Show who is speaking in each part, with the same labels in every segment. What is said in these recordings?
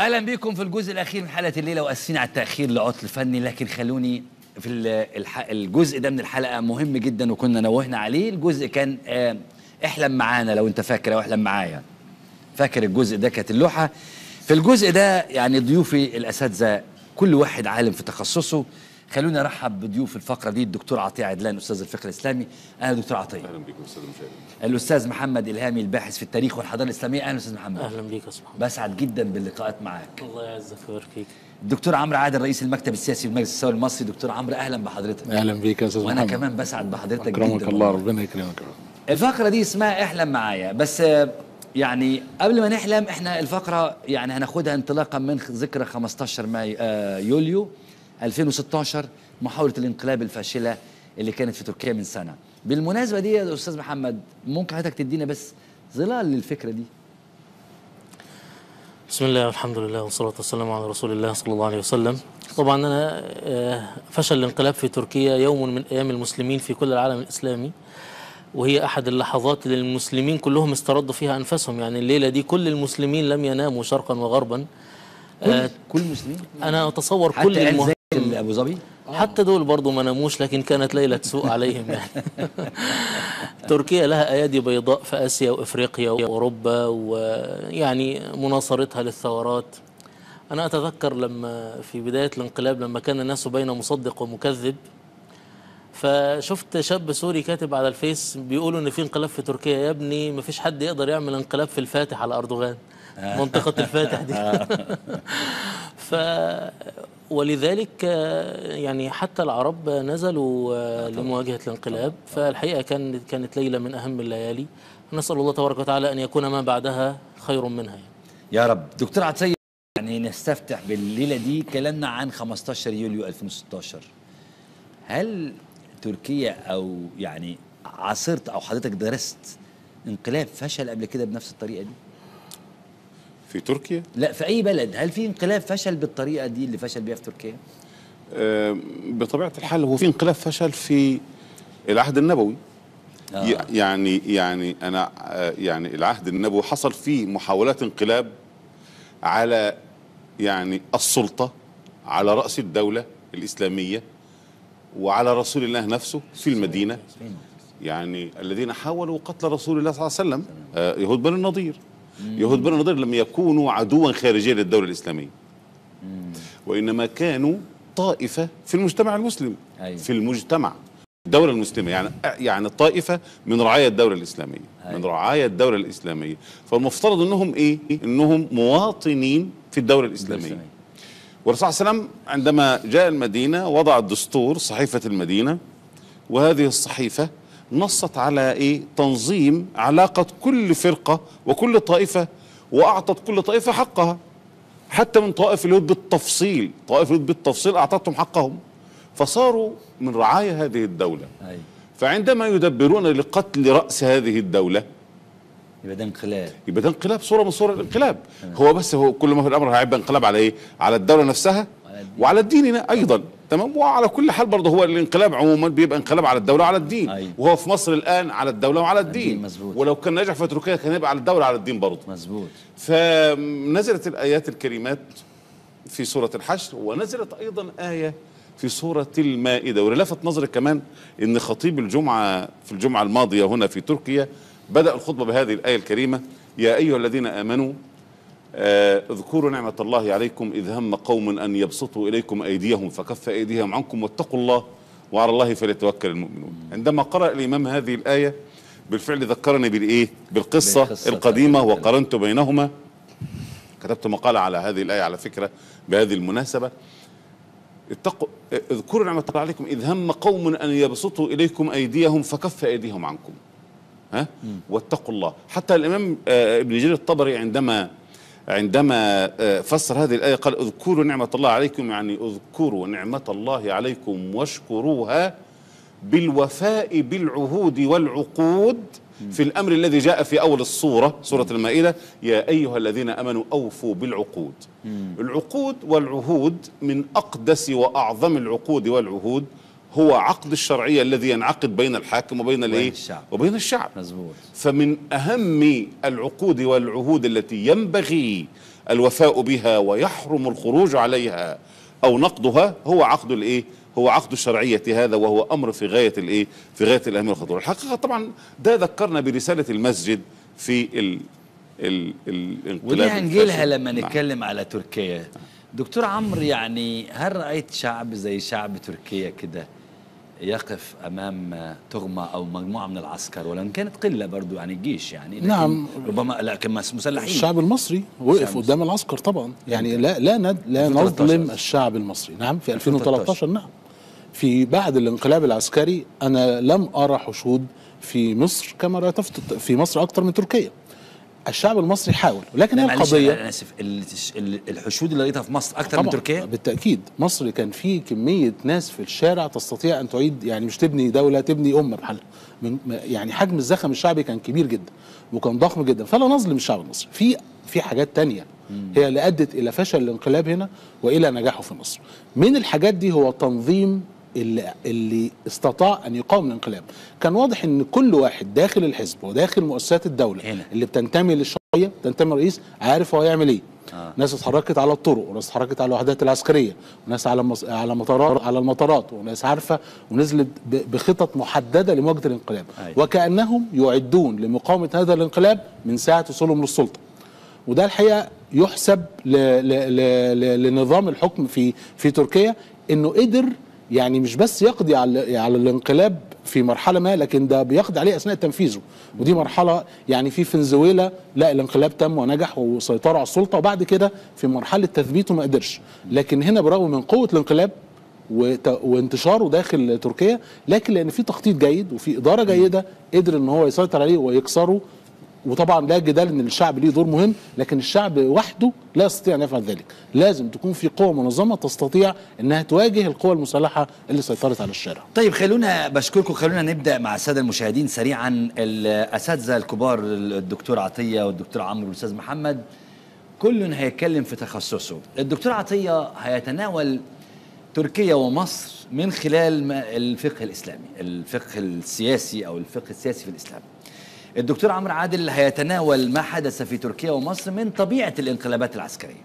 Speaker 1: اهلا بكم في الجزء الاخير من حلقه الليله واسفين على التاخير لعطل فني لكن خلوني في ال- الح... الجزء ده من الحلقه مهم جدا وكنا نوهنا عليه الجزء كان آه، احلم معانا لو انت فاكر او احلم معايا فاكر الجزء ده كانت اللوحه في الجزء ده يعني ضيوفي الاساتذه كل واحد عالم في تخصصه خلوني ارحب بضيوف الفقره دي الدكتور عطيه عدلان استاذ الفقه الاسلامي اهلا دكتور عطيه
Speaker 2: اهلا بكم استاذ مشاهد
Speaker 1: الاستاذ محمد الهامي الباحث في التاريخ والحضاره الاسلاميه اهلا استاذ محمد
Speaker 3: اهلا بيك يا سبحان
Speaker 1: بسعد جدا باللقاءات معاك
Speaker 3: الله يعزك ويبارك فيك
Speaker 1: الدكتور عمرو عادل رئيس المكتب السياسي في مجلس الثوري المصري دكتور عمرو اهلا بحضرتك
Speaker 4: اهلا بيك يا استاذ
Speaker 1: وانا
Speaker 4: محمد
Speaker 1: كمان بسعد بحضرتك
Speaker 4: اكرمك
Speaker 1: جدا
Speaker 4: الله
Speaker 1: والله.
Speaker 4: ربنا يكرمك
Speaker 1: الفقره دي اسمها احلم معايا بس آه، يعني قبل ما نحلم احنا الفقره يعني هناخدها انطلاقا من ذكرى 15 مايو آه، يوليو 2016 محاوله الانقلاب الفاشله اللي كانت في تركيا من سنه بالمناسبه دي يا استاذ محمد ممكن حضرتك تدينا بس ظلال للفكره دي
Speaker 3: بسم الله والحمد لله والصلاة والسلام على رسول الله صلى الله عليه وسلم طبعا أنا آه، فشل الانقلاب في تركيا يوم من أيام المسلمين في كل العالم الإسلامي وهي أحد اللحظات اللي المسلمين كلهم استردوا فيها أنفسهم يعني الليلة دي كل المسلمين لم يناموا شرقا وغربا آه،
Speaker 1: كل المسلمين
Speaker 3: أنا أتصور كل
Speaker 1: حتى
Speaker 3: المه...
Speaker 1: زي ابو ظبي
Speaker 3: حتى دول برضو ما ناموش لكن كانت ليلة سوء عليهم يعني تركيا لها أيادي بيضاء في آسيا وإفريقيا وأوروبا ويعني مناصرتها للثورات أنا أتذكر لما في بداية الانقلاب لما كان الناس بين مصدق ومكذب فشفت شاب سوري كاتب على الفيس بيقولوا ان في انقلاب في تركيا يا ابني ما فيش حد يقدر يعمل انقلاب في الفاتح على اردوغان منطقه الفاتح دي ف ولذلك آه، يعني حتى العرب نزلوا آه، لمواجهه الانقلاب فالحقيقه كانت كانت ليله من اهم الليالي نسال الله تبارك وتعالى ان يكون ما بعدها خير منها يعني.
Speaker 1: يا رب دكتور عطيه يعني نستفتح بالليله دي كلامنا عن 15 يوليو 2016 هل تركيا او يعني عاصرت او حضرتك درست انقلاب فشل قبل كده بنفس الطريقه دي؟
Speaker 2: في تركيا
Speaker 1: لا في اي بلد هل في انقلاب فشل بالطريقه دي اللي فشل بيها في تركيا؟
Speaker 2: آه، بطبيعه الحال هو في انقلاب فشل في العهد النبوي
Speaker 1: آه.
Speaker 2: ي- يعني يعني انا آه، يعني العهد النبوي حصل فيه محاولات انقلاب على يعني السلطه على راس الدوله الاسلاميه وعلى رسول الله نفسه في المدينه يعني الذين حاولوا قتل رسول الله صلى الله عليه وسلم آه، يهود بني النضير يهود بني النضير لم يكونوا عدوا خارجيا للدوله الاسلاميه وانما كانوا طائفه في المجتمع المسلم
Speaker 1: أيوة.
Speaker 2: في المجتمع الدوله المسلمه يعني يعني طائفه من رعايا الدوله الاسلاميه
Speaker 1: أيوة.
Speaker 2: من رعايا الدوله الاسلاميه فالمفترض انهم ايه انهم مواطنين في الدوله الاسلاميه والرسول صلى الله عليه وسلم عندما جاء المدينه وضع الدستور صحيفه المدينه وهذه الصحيفه نصت على ايه تنظيم علاقه كل فرقه وكل طائفه واعطت كل طائفه حقها حتى من طائف اليهود بالتفصيل طائف اليهود بالتفصيل اعطتهم حقهم فصاروا من رعايا هذه الدوله
Speaker 1: ايوه
Speaker 2: فعندما يدبرون لقتل راس هذه الدوله
Speaker 1: يبقى ده انقلاب
Speaker 2: يبقى ده انقلاب صوره من صور الانقلاب هو بس هو كل ما في الامر هيبقى انقلاب على ايه على الدوله نفسها
Speaker 1: على الدين.
Speaker 2: وعلى الدين ايضا تمام وعلى كل حال برضه هو الانقلاب عموما بيبقى انقلاب على الدوله وعلى الدين
Speaker 1: أيوة.
Speaker 2: وهو في مصر الان على الدوله وعلى الدين,
Speaker 1: الدين مظبوط.
Speaker 2: ولو كان نجح في تركيا كان يبقى على الدوله وعلى الدين برضه
Speaker 1: مظبوط
Speaker 2: فنزلت الآيات الكريمات في سورة الحشر ونزلت أيضا آية في سورة المائدة ولفت نظري كمان أن خطيب الجمعة في الجمعة الماضية هنا في تركيا بدأ الخطبة بهذه الآية الكريمة يا أيها الذين آمنوا آه، اذكروا نعمة الله عليكم إذ هم قوم أن يبسطوا إليكم أيديهم فكف أيديهم عنكم واتقوا الله وعلى الله فليتوكل المؤمنون عندما قرأ الإمام هذه الآية بالفعل ذكرني بالإيه بالقصة,
Speaker 1: بالقصة
Speaker 2: القديمة
Speaker 1: بتاعت
Speaker 2: وقارنت بينهما كتبت مقالة على هذه الآية على فكرة بهذه المناسبة اتقوا اذكروا نعمة الله عليكم إذ هم قوم أن يبسطوا إليكم أيديهم فكف أيديهم عنكم ها واتقوا الله حتى الإمام آه، ابن جرير الطبري عندما عندما آه، فسر هذه الآية قال اذكروا نعمة الله عليكم يعني اذكروا نعمة الله عليكم واشكروها بالوفاء بالعهود والعقود في الأمر الذي جاء في أول السورة سورة المائدة يا أيها الذين أمنوا أوفوا بالعقود العقود والعهود من أقدس وأعظم العقود والعهود هو عقد الشرعية الذي ينعقد بين الحاكم وبين الايه
Speaker 1: الشعب.
Speaker 2: وبين الشعب
Speaker 1: مظبوط
Speaker 2: فمن أهم العقود والعهود التي ينبغي الوفاء بها ويحرم الخروج عليها او نقضها هو عقد الايه هو عقد الشرعية هذا وهو أمر في غاية الإيه؟ في غاية الأهمية والخطورة. الحقيقة طبعا ده ذكرنا برسالة المسجد في ال ال الانقلاب
Speaker 1: ودي هنجيلها
Speaker 2: الفاشل.
Speaker 1: لما
Speaker 2: نعم.
Speaker 1: نتكلم على تركيا دكتور عمرو يعني هل رأيت شعب زي شعب تركيا كده يقف أمام تغمة أو مجموعة من العسكر ولو كانت قلة برضو يعني الجيش يعني لكن
Speaker 4: نعم.
Speaker 1: ربما لكن مس- مسلحين
Speaker 4: الشعب المصري وقف
Speaker 1: الشعب
Speaker 4: قدام العسكر طبعا يعني لا لا ند لا
Speaker 1: 2013
Speaker 4: نظلم الشعب المصري نعم في 2013 نعم في بعد الانقلاب العسكري انا لم ارى حشود في مصر كما رأيت في- في مصر اكثر من تركيا الشعب المصري حاول ولكن
Speaker 1: لا
Speaker 4: هي
Speaker 1: معلش
Speaker 4: القضيه
Speaker 1: أنا آسف ال- ال- الحشود اللي لقيتها في مصر أكتر من
Speaker 4: طبعاً،
Speaker 1: تركيا
Speaker 4: بالتاكيد مصر كان في كميه ناس في الشارع تستطيع ان تعيد يعني مش تبني دوله تبني امه بحالها من يعني حجم الزخم الشعبي كان كبير جدا وكان ضخم جدا فلا نظلم الشعب المصري في في حاجات تانية هي اللي ادت الى فشل الانقلاب هنا والى نجاحه في مصر من الحاجات دي هو تنظيم اللي, اللي استطاع ان يقاوم الانقلاب كان واضح ان كل واحد داخل الحزب وداخل مؤسسات الدوله
Speaker 1: هنا.
Speaker 4: اللي بتنتمي للشرعيه تنتمي للرئيس عارف هو هيعمل ايه
Speaker 1: آه.
Speaker 4: ناس اتحركت على الطرق وناس اتحركت على الوحدات العسكريه وناس على مص... على مطارات على المطارات وناس عارفه ونزلت ب... بخطط محدده لمواجهه الانقلاب
Speaker 1: أيوة.
Speaker 4: وكانهم يعدون لمقاومه هذا الانقلاب من ساعه وصولهم للسلطه وده الحقيقه يحسب ل... ل... ل... ل... لنظام الحكم في في تركيا انه قدر يعني مش بس يقضي على على الانقلاب في مرحله ما لكن ده بيقضي عليه اثناء تنفيذه ودي مرحله يعني في فنزويلا لا الانقلاب تم ونجح وسيطروا على السلطه وبعد كده في مرحله تثبيته ما قدرش لكن هنا برغم من قوه الانقلاب وت- وانتشاره داخل تركيا لكن لان في تخطيط جيد وفي اداره جيده قدر ان هو يسيطر عليه ويكسره وطبعا لا جدال ان الشعب ليه دور مهم لكن الشعب وحده لا يستطيع ان يفعل ذلك لازم تكون في قوه منظمه تستطيع انها تواجه القوى المسلحه اللي سيطرت على الشارع
Speaker 1: طيب خلونا بشكركم خلونا نبدا مع الساده المشاهدين سريعا الاساتذه الكبار الدكتور عطيه والدكتور عمرو والاستاذ محمد كل هيتكلم في تخصصه الدكتور عطيه هيتناول تركيا ومصر من خلال ما- الفقه الاسلامي الفقه السياسي او الفقه السياسي في الاسلام الدكتور عمرو عادل هيتناول ما حدث في تركيا ومصر من طبيعه الانقلابات العسكريه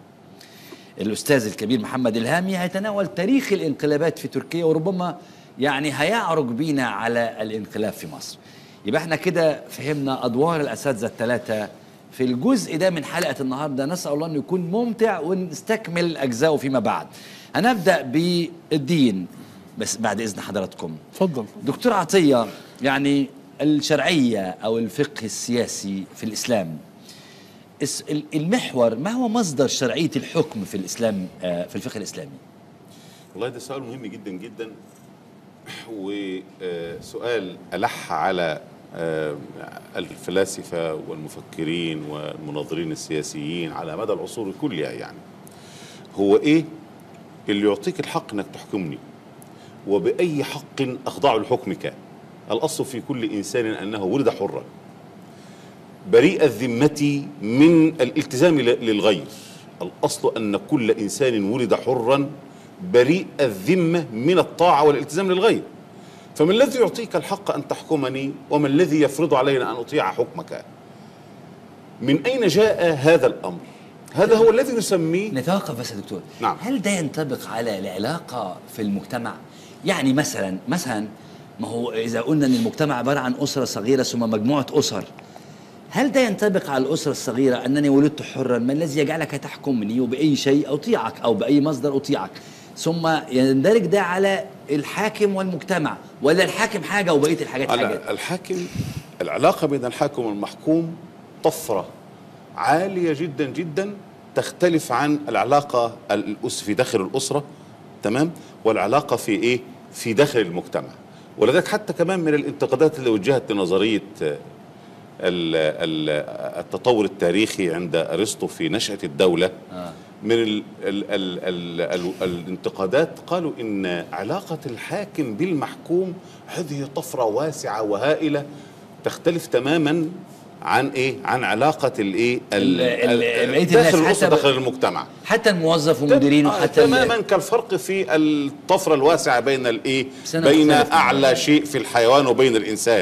Speaker 1: الاستاذ الكبير محمد الهامي هيتناول تاريخ الانقلابات في تركيا وربما يعني هيعرج بينا على الانقلاب في مصر يبقى احنا كده فهمنا ادوار الاساتذه الثلاثه في الجزء ده من حلقه النهارده نسال الله انه يكون ممتع ونستكمل اجزائه فيما بعد هنبدا بالدين بس بعد اذن حضراتكم
Speaker 4: اتفضل
Speaker 1: دكتور عطيه يعني الشرعيه او الفقه السياسي في الاسلام الس- ال- المحور ما هو مصدر شرعيه الحكم في الاسلام آه، في الفقه الاسلامي
Speaker 2: والله ده سؤال مهم جدا جدا وسؤال ألح على آه، الفلاسفة والمفكرين والمناظرين السياسيين على مدى العصور كلها يعني هو إيه اللي يعطيك الحق إنك تحكمني وبأي حق أخضع لحكمك الأصل في كل إنسان أنه ولد حرا بريء الذمة من الالتزام ل- للغير الأصل أن كل إنسان ولد حرا بريء الذمة من الطاعة والالتزام للغير فما الذي يعطيك الحق أن تحكمني وما الذي يفرض علينا أن أطيع حكمك من أين جاء هذا الأمر هذا هو الذي نسميه
Speaker 1: نتوقف بس يا دكتور
Speaker 2: نعم.
Speaker 1: هل ده ينطبق على العلاقه في المجتمع يعني مثلا مثلا ما هو اذا قلنا ان المجتمع عباره عن اسره صغيره ثم مجموعه اسر هل ده ينطبق على الأسرة الصغيرة أنني ولدت حرا ما الذي يجعلك تحكمني وبأي شيء أطيعك أو بأي مصدر أطيعك ثم يندرج ده على الحاكم والمجتمع ولا الحاكم حاجة وبقية الحاجات حاجات
Speaker 2: على الحاكم العلاقة بين الحاكم والمحكوم طفرة عالية جدا جدا تختلف عن العلاقة الأس في داخل الأسرة تمام والعلاقة في إيه في داخل المجتمع ولذلك حتى كمان من الانتقادات اللي وجهت لنظرية آه، ال- ال- التطور التاريخي عند أرسطو في نشأة الدولة
Speaker 1: آه.
Speaker 2: من ال ال ال ال ال الانتقادات قالوا ان علاقه الحاكم بالمحكوم هذه طفره واسعه وهائله تختلف تماما عن ايه عن علاقه الايه
Speaker 1: ال- ال- بقية
Speaker 2: داخل
Speaker 1: الناس
Speaker 2: الاسره
Speaker 1: حسب-
Speaker 2: داخل المجتمع
Speaker 1: حتى الموظف ومديرينه
Speaker 2: آه،
Speaker 1: حتى ال-
Speaker 2: تماما كالفرق في الطفره الواسعه بين الايه
Speaker 1: بس أنا
Speaker 2: بين
Speaker 1: أختلف معك.
Speaker 2: اعلى شيء في الحيوان وبين الانسان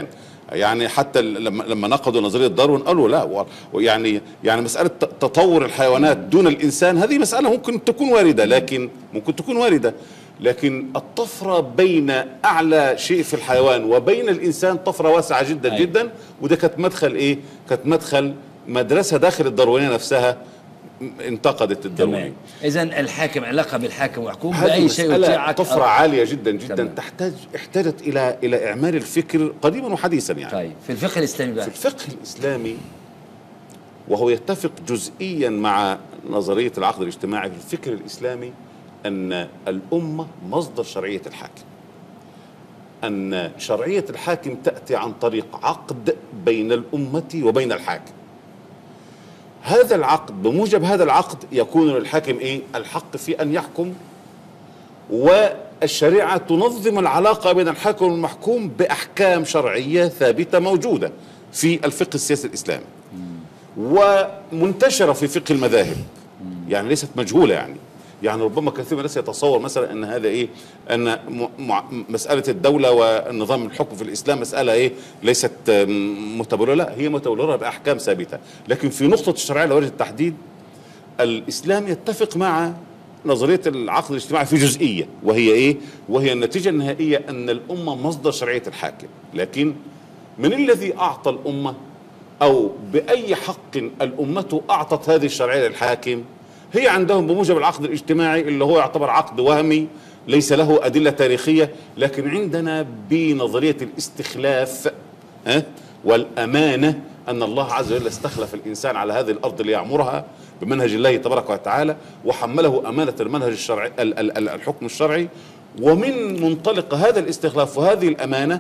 Speaker 2: يعني حتى ال- لما لما نقدوا نظريه داروين قالوا لا و- ويعني يعني مساله ت- تطور الحيوانات دون الانسان هذه مساله ممكن تكون وارده لكن ممكن تكون وارده لكن الطفره بين اعلى شيء في الحيوان وبين الانسان طفره واسعه جدا
Speaker 1: أيوة.
Speaker 2: جدا وده كانت مدخل ايه؟ كانت مدخل مدرسه داخل الداروينيه نفسها م- انتقدت الداروينيه
Speaker 1: تمام اذا الحاكم علاقه بالحاكم وحكوم
Speaker 2: هذه
Speaker 1: باي شيء
Speaker 2: مسألة
Speaker 1: يطيعك
Speaker 2: طفرة
Speaker 1: آه.
Speaker 2: عالية جدا جدا
Speaker 1: تمام.
Speaker 2: تحتاج احتاجت إلى إلى إعمال الفكر قديما وحديثا يعني
Speaker 1: طيب في الفقه الاسلامي
Speaker 2: في
Speaker 1: بقى
Speaker 2: الفقه الإسلامي وهو يتفق جزئيا مع نظرية العقد الاجتماعي في الفكر الإسلامي أن الأمة مصدر شرعية الحاكم أن شرعية الحاكم تأتي عن طريق عقد بين الأمة وبين الحاكم هذا العقد بموجب هذا العقد يكون للحاكم ايه الحق في ان يحكم والشريعه تنظم العلاقه بين الحاكم والمحكوم باحكام شرعيه ثابته موجوده في الفقه السياسي الاسلامي ومنتشره في فقه المذاهب يعني ليست مجهوله يعني يعني ربما كثير من الناس يتصور مثلا ان هذا ايه ان م- مع- مساله الدوله والنظام الحكم في الاسلام مساله ايه ليست آم، متبرره لا هي متبرره باحكام ثابته لكن في نقطه الشرعيه لوجه التحديد الاسلام يتفق مع نظريه العقد الاجتماعي في جزئيه وهي ايه وهي النتيجه النهائيه ان الامه مصدر شرعيه الحاكم لكن من الذي اعطى الامه او باي حق الامه اعطت هذه الشرعيه للحاكم هي عندهم بموجب العقد الاجتماعي اللي هو يعتبر عقد وهمي ليس له ادله تاريخيه لكن عندنا بنظريه الاستخلاف ها والامانه ان الله عز وجل استخلف الانسان على هذه الارض ليعمرها بمنهج الله تبارك وتعالى وحمله امانه المنهج الشرعي ال- ال- ال- الحكم الشرعي ومن منطلق هذا الاستخلاف وهذه الامانه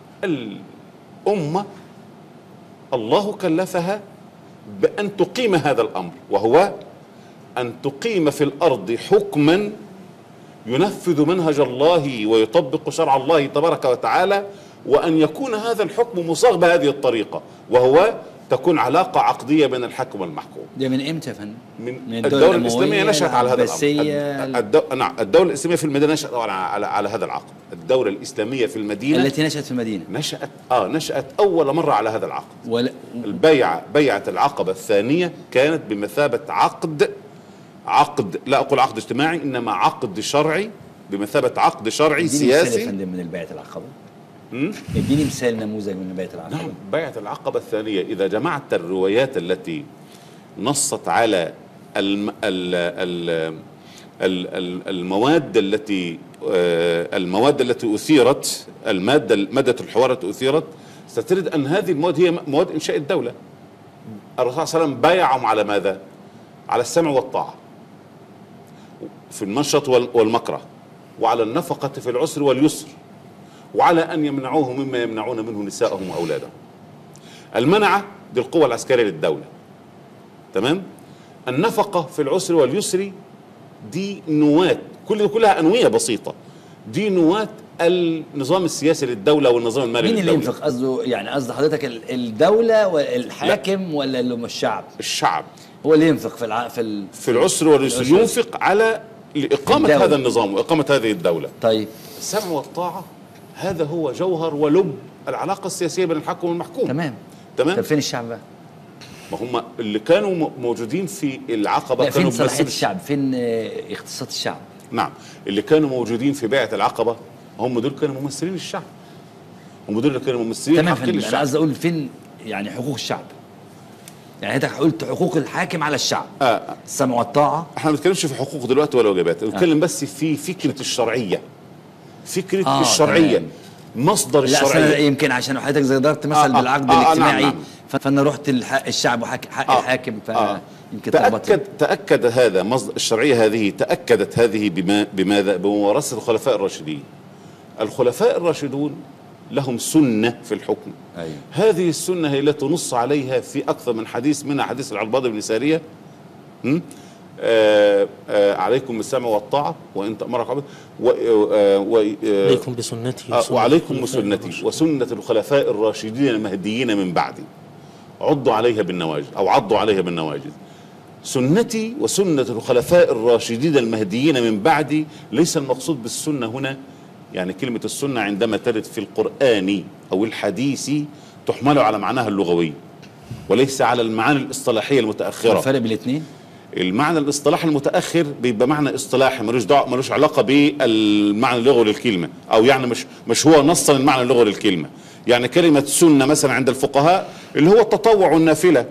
Speaker 2: الامه الله كلفها بان تقيم هذا الامر وهو ان تقيم في الارض حكما ينفذ منهج الله ويطبق شرع الله تبارك وتعالى وان يكون هذا الحكم مصاغ بهذه الطريقه وهو تكون علاقه عقديه بين الحاكم والمحكوم
Speaker 1: ده من امتى يا فندم؟
Speaker 2: من,
Speaker 1: من
Speaker 2: الدولة, الإسلامية نشأت على هذا
Speaker 1: العباسية،
Speaker 2: الأمر الد... الد... نعم الدولة الإسلامية في المدينة نشأت على, على, على هذا العقد الدولة الإسلامية في المدينة
Speaker 1: التي نشأت في المدينة
Speaker 2: نشأت آه نشأت أول مرة على هذا العقد
Speaker 1: ولا
Speaker 2: البيعة بيعة العقبة الثانية كانت بمثابة عقد عقد لا أقول عقد اجتماعي إنما عقد شرعي بمثابة عقد شرعي
Speaker 1: اديني مثال يا
Speaker 2: سياسي
Speaker 1: فندم من البيعة العقبة
Speaker 2: مم؟
Speaker 1: اديني مثال نموذج من بيعة العقبة
Speaker 2: نعم بيعة العقبة الثانية إذا جمعت الروايات التي نصت على الم ال ال ال ال المواد التي آه، المواد التي أثيرت المادة مادة الحوار التي أثيرت ستجد أن هذه المواد هي مواد إنشاء الدولة الرسول صلى الله عليه وسلم بايعهم على ماذا؟ على السمع والطاعة في المنشط وال- والمكره وعلى النفقة في العسر واليسر وعلى أن يمنعوه مما يمنعون منه نساءهم وأولادهم المنعة دي القوة العسكرية للدولة تمام النفقة في العسر واليسر دي نواة كل كلها أنوية بسيطة دي نواة النظام السياسي للدولة والنظام المالي
Speaker 1: مين اللي
Speaker 2: للدولة
Speaker 1: ينفق قصده يعني قصد حضرتك ال- الدولة والحاكم ولا اللي هم الشعب
Speaker 2: الشعب
Speaker 1: هو اللي ينفق في الع... في ال...
Speaker 2: في العسر واليسر
Speaker 1: العسر.
Speaker 2: ينفق على لإقامة
Speaker 1: الدولة.
Speaker 2: هذا النظام وإقامة هذه الدولة
Speaker 1: طيب
Speaker 2: السمع والطاعة هذا هو جوهر ولب العلاقة السياسية بين الحاكم والمحكوم
Speaker 1: تمام
Speaker 2: تمام
Speaker 1: طب فين الشعب بقى؟
Speaker 2: ما هم اللي كانوا م- موجودين في العقبة
Speaker 1: لا
Speaker 2: كانوا
Speaker 1: فين صلاحية
Speaker 2: بيمثلوا-
Speaker 1: الشعب؟ فين آه، اختصاصات الشعب؟
Speaker 2: نعم اللي كانوا موجودين في بيعة العقبة هم دول كانوا ممثلين الشعب هم دول اللي كانوا ممثلين
Speaker 1: تمام يا
Speaker 2: حقين
Speaker 1: فندم انا
Speaker 2: للشعب
Speaker 1: قصدي اقول فين يعني حقوق الشعب؟ يعني حضرتك قلت حقوق الحاكم على الشعب
Speaker 2: آه.
Speaker 1: السمع والطاعة
Speaker 2: احنا ما بنتكلمش في حقوق دلوقتي ولا واجبات بنتكلم بس في فكرة الشرعية فكرة
Speaker 1: آه،
Speaker 2: الشرعية
Speaker 1: تمام.
Speaker 2: مصدر
Speaker 1: لا أصل أنا
Speaker 2: الشرعية
Speaker 1: يمكن عشان حضرتك زي ضربت مثل
Speaker 2: آه، آه،
Speaker 1: بالعقد
Speaker 2: آه، آه،
Speaker 1: الاجتماعي
Speaker 2: نعم، نعم.
Speaker 1: ف- فانا رحت الحق الشعب وحق حق
Speaker 2: آه،
Speaker 1: الحاكم
Speaker 2: آه.
Speaker 1: فيمكن
Speaker 2: تأكد تأكد هذا مصدر الشرعية هذه تأكدت هذه بما بماذا؟ بممارسة الخلفاء الراشدين. الخلفاء الراشدون لهم سنة في الحكم.
Speaker 1: أيوة.
Speaker 2: هذه السنة هي التي نص عليها في أكثر من حديث منها حديث العرباض بن سارية م? آه آه عليكم بالسمع والطاعة وإن تأمرك عبد و آه و آه
Speaker 3: عليكم بسنتي
Speaker 2: آه
Speaker 3: وسنة
Speaker 2: وعليكم
Speaker 3: الخلفاء
Speaker 2: بسنتي
Speaker 3: الراشدين.
Speaker 2: وسنة الخلفاء الراشدين المهديين من بعدي عضوا عليها بالنواجذ أو عضوا عليها بالنواجذ سنتي وسنة الخلفاء الراشدين المهديين من بعدي ليس المقصود بالسنة هنا يعني كلمة السنة عندما ترد في القرآن أو الحديث تحمل على معناها اللغوي وليس على المعاني الاصطلاحيه المتاخره
Speaker 1: الفرق بين الاثنين
Speaker 2: المعنى الاصطلاحي المتاخر بيبقى معنى اصطلاحي ملوش دعوه ملوش علاقه بالمعنى اللغوي للكلمه او يعني مش مش هو نصا المعنى اللغوي للكلمه يعني كلمه سنه مثلا عند الفقهاء اللي هو التطوع والنافله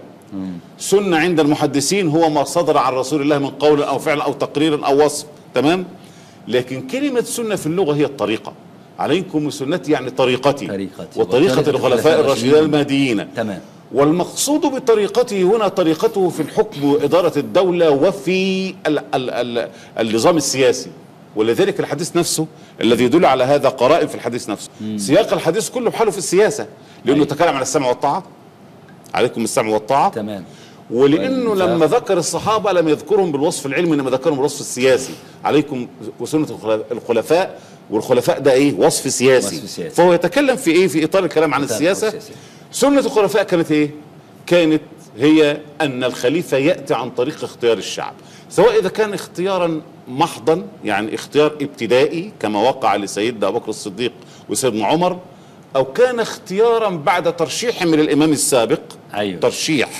Speaker 2: سنه عند المحدثين هو ما صدر عن رسول الله من قول او فعل او تقرير او وصف تمام لكن كلمه سنه في اللغه هي الطريقه عليكم سنتي يعني طريقتي
Speaker 1: طريقتي.
Speaker 2: وطريقه
Speaker 1: وطريقة
Speaker 2: الخلفاء الراشدين المهديين
Speaker 1: تمام
Speaker 2: والمقصود بطريقته هنا طريقته في الحكم وإدارة الدولة وفي ال ال ال النظام السياسي ولذلك الحديث نفسه الذي يدل على هذا قرائن في الحديث نفسه سياق الحديث كله بحاله في السياسة لأنه
Speaker 1: أيوة.
Speaker 2: تكلم عن السمع والطاعة عليكم السمع والطاعة
Speaker 1: تمام
Speaker 2: ولانه
Speaker 1: والإنفاق.
Speaker 2: لما ذكر الصحابه لم يذكرهم بالوصف العلمي انما ذكرهم بالوصف السياسي عليكم وسنه الخلا- الخلفاء والخلفاء ده ايه وصف سياسي,
Speaker 1: وصف سياسي.
Speaker 2: فهو يتكلم في ايه في اطار الكلام عن
Speaker 1: إطار
Speaker 2: السياسه
Speaker 1: السياسي.
Speaker 2: سنه الخلفاء كانت ايه كانت هي ان الخليفه ياتي عن طريق اختيار الشعب سواء اذا كان اختيارا محضا يعني اختيار ابتدائي كما وقع لسيدنا ابو بكر الصديق وسيدنا عمر او كان اختيارا بعد ترشيح من الامام السابق
Speaker 1: أيوة.
Speaker 2: ترشيح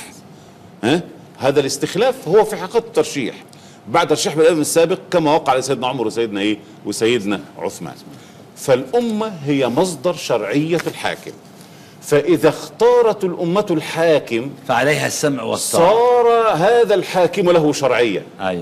Speaker 2: ها؟ هذا الاستخلاف هو في حقيقة الترشيح بعد ترشيح بالإمام السابق كما وقع لسيدنا عمر وسيدنا إيه وسيدنا عثمان فالأمة هي مصدر شرعية الحاكم فإذا اختارت الأمة الحاكم
Speaker 1: فعليها السمع والطاعة
Speaker 2: صار هذا الحاكم له شرعية
Speaker 1: أيوة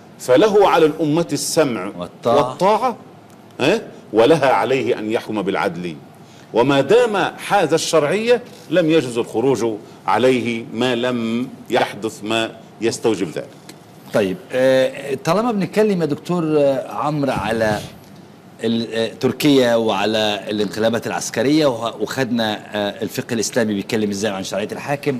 Speaker 2: فله على الأمة السمع
Speaker 1: والطاعة.
Speaker 2: والطاعة ها؟ ولها عليه أن يحكم بالعدل وما دام حاز الشرعية لم يجوز الخروج عليه ما لم يحدث ما يستوجب ذلك
Speaker 1: طيب آه، طالما بنتكلم يا دكتور آه، عمرو على ال- آه، تركيا وعلى الانقلابات العسكرية وه- وخدنا آه، الفقه الإسلامي بيتكلم إزاي عن شرعية الحاكم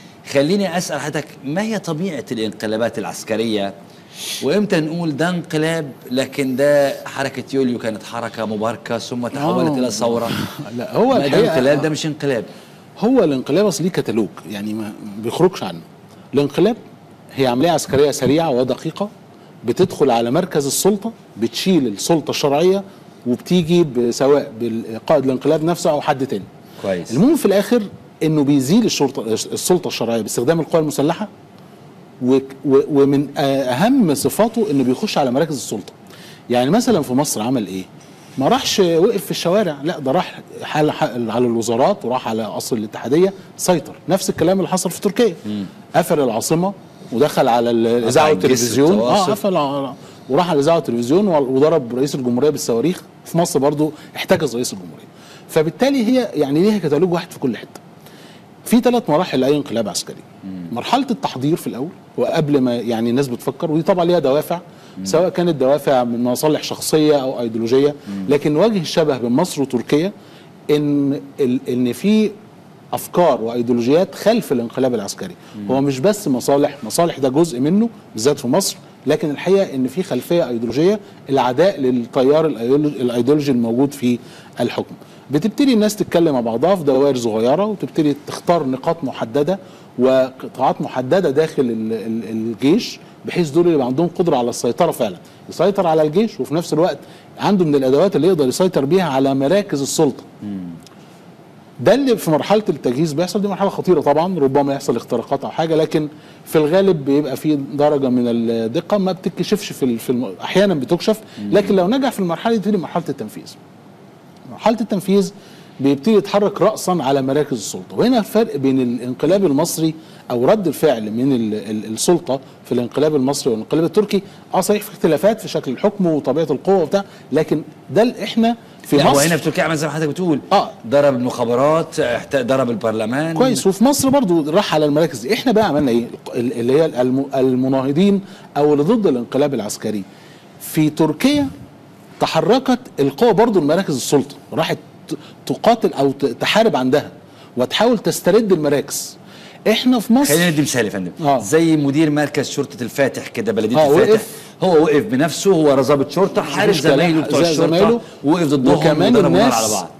Speaker 1: خليني أسأل حضرتك ما هي طبيعة الانقلابات العسكرية وإمتى نقول ده انقلاب لكن ده حركة يوليو كانت حركة مباركة ثم تحولت
Speaker 4: آه.
Speaker 1: إلى ثورة
Speaker 4: لا هو
Speaker 1: ما ده
Speaker 4: الحقيقة
Speaker 1: انقلاب ده مش انقلاب
Speaker 4: هو الانقلاب اصل ليه كتالوج يعني ما بيخرجش عنه الانقلاب هي عمليه عسكريه سريعه ودقيقه بتدخل على مركز السلطه بتشيل السلطه الشرعيه وبتيجي ب- سواء بالقائد الانقلاب نفسه او حد تاني
Speaker 1: كويس
Speaker 4: المهم في الاخر انه بيزيل الشرطه السلطه الشرعيه باستخدام القوى المسلحه و- و- ومن اهم صفاته انه بيخش على مراكز السلطه يعني مثلا في مصر عمل ايه ما راحش وقف في الشوارع لا ده راح حال حال على الوزارات وراح على قصر الاتحاديه سيطر نفس الكلام اللي حصل في تركيا قفل العاصمه ودخل على الاذاعه
Speaker 1: قطع الجسر
Speaker 4: والتلفزيون اه
Speaker 1: والتواصل.
Speaker 4: قفل ع- وراح على الاذاعه والتلفزيون وضرب رئيس الجمهوريه بالصواريخ في مصر برضو احتجز رئيس الجمهوريه فبالتالي هي يعني ليها كتالوج واحد في كل حته في ثلاث مراحل لاي انقلاب عسكري مرحله التحضير في الاول وقبل ما يعني الناس بتفكر ودي طبعا ليها دوافع سواء كانت دوافع من مصالح شخصيه او ايديولوجيه لكن وجه الشبه بين مصر وتركيا ان ال- ان في افكار وايديولوجيات خلف الانقلاب العسكري هو مش بس مصالح مصالح ده جزء منه بالذات في مصر لكن الحقيقه ان في خلفيه ايديولوجيه العداء للتيار الأيديولوجي- الايديولوجي الموجود في الحكم بتبتدي الناس تتكلم مع بعضها في دوائر صغيره وتبتدي تختار نقاط محدده وقطاعات محدده داخل ال- ال- الجيش بحيث دول يبقى عندهم قدره على السيطره فعلا يسيطر على الجيش وفي نفس الوقت عنده من الادوات اللي يقدر يسيطر بيها على مراكز السلطه ده اللي في مرحله التجهيز بيحصل دي مرحله خطيره طبعا ربما يحصل اختراقات او حاجه لكن في الغالب بيبقى في درجه من الدقه ما بتكشفش في, ال- في الم... احيانا بتكشف لكن لو نجح في المرحله دي تبتدي مرحله التنفيذ مرحله التنفيذ بيبتدي يتحرك راسا على مراكز السلطه وهنا الفرق بين الانقلاب المصري او رد الفعل من ال ال السلطه في الانقلاب المصري والانقلاب التركي اه صحيح في اختلافات في شكل الحكم وطبيعه القوه وبتاع لكن ده ال- احنا في
Speaker 1: لا هو
Speaker 4: مصر
Speaker 1: هنا في تركيا عمل زي ما حضرتك بتقول
Speaker 4: آه.
Speaker 1: ضرب المخابرات احت- ضرب البرلمان
Speaker 4: كويس وفي مصر برضو راح على المراكز دي احنا بقى عملنا ايه ال- اللي هي الم- المناهضين او اللي ضد الانقلاب العسكري في تركيا تحركت القوى برضو لمراكز السلطه راحت ت- تقاتل او ت- تحارب عندها وتحاول تسترد المراكز احنا في مصر
Speaker 1: خلينا ندي مثال يا فندم
Speaker 4: آه.
Speaker 1: زي مدير مركز شرطه الفاتح كده بلديه
Speaker 4: آه،
Speaker 1: الفاتح
Speaker 4: وقف.
Speaker 1: هو وقف بنفسه هو ضابط شرطه حارب
Speaker 4: مش كلام،
Speaker 1: زمايله بتوع
Speaker 4: زي
Speaker 1: الشرطه
Speaker 4: زمايله.
Speaker 1: وقف ضدهم
Speaker 4: وكمان
Speaker 1: وضربوا نار
Speaker 4: الناس
Speaker 1: على بعض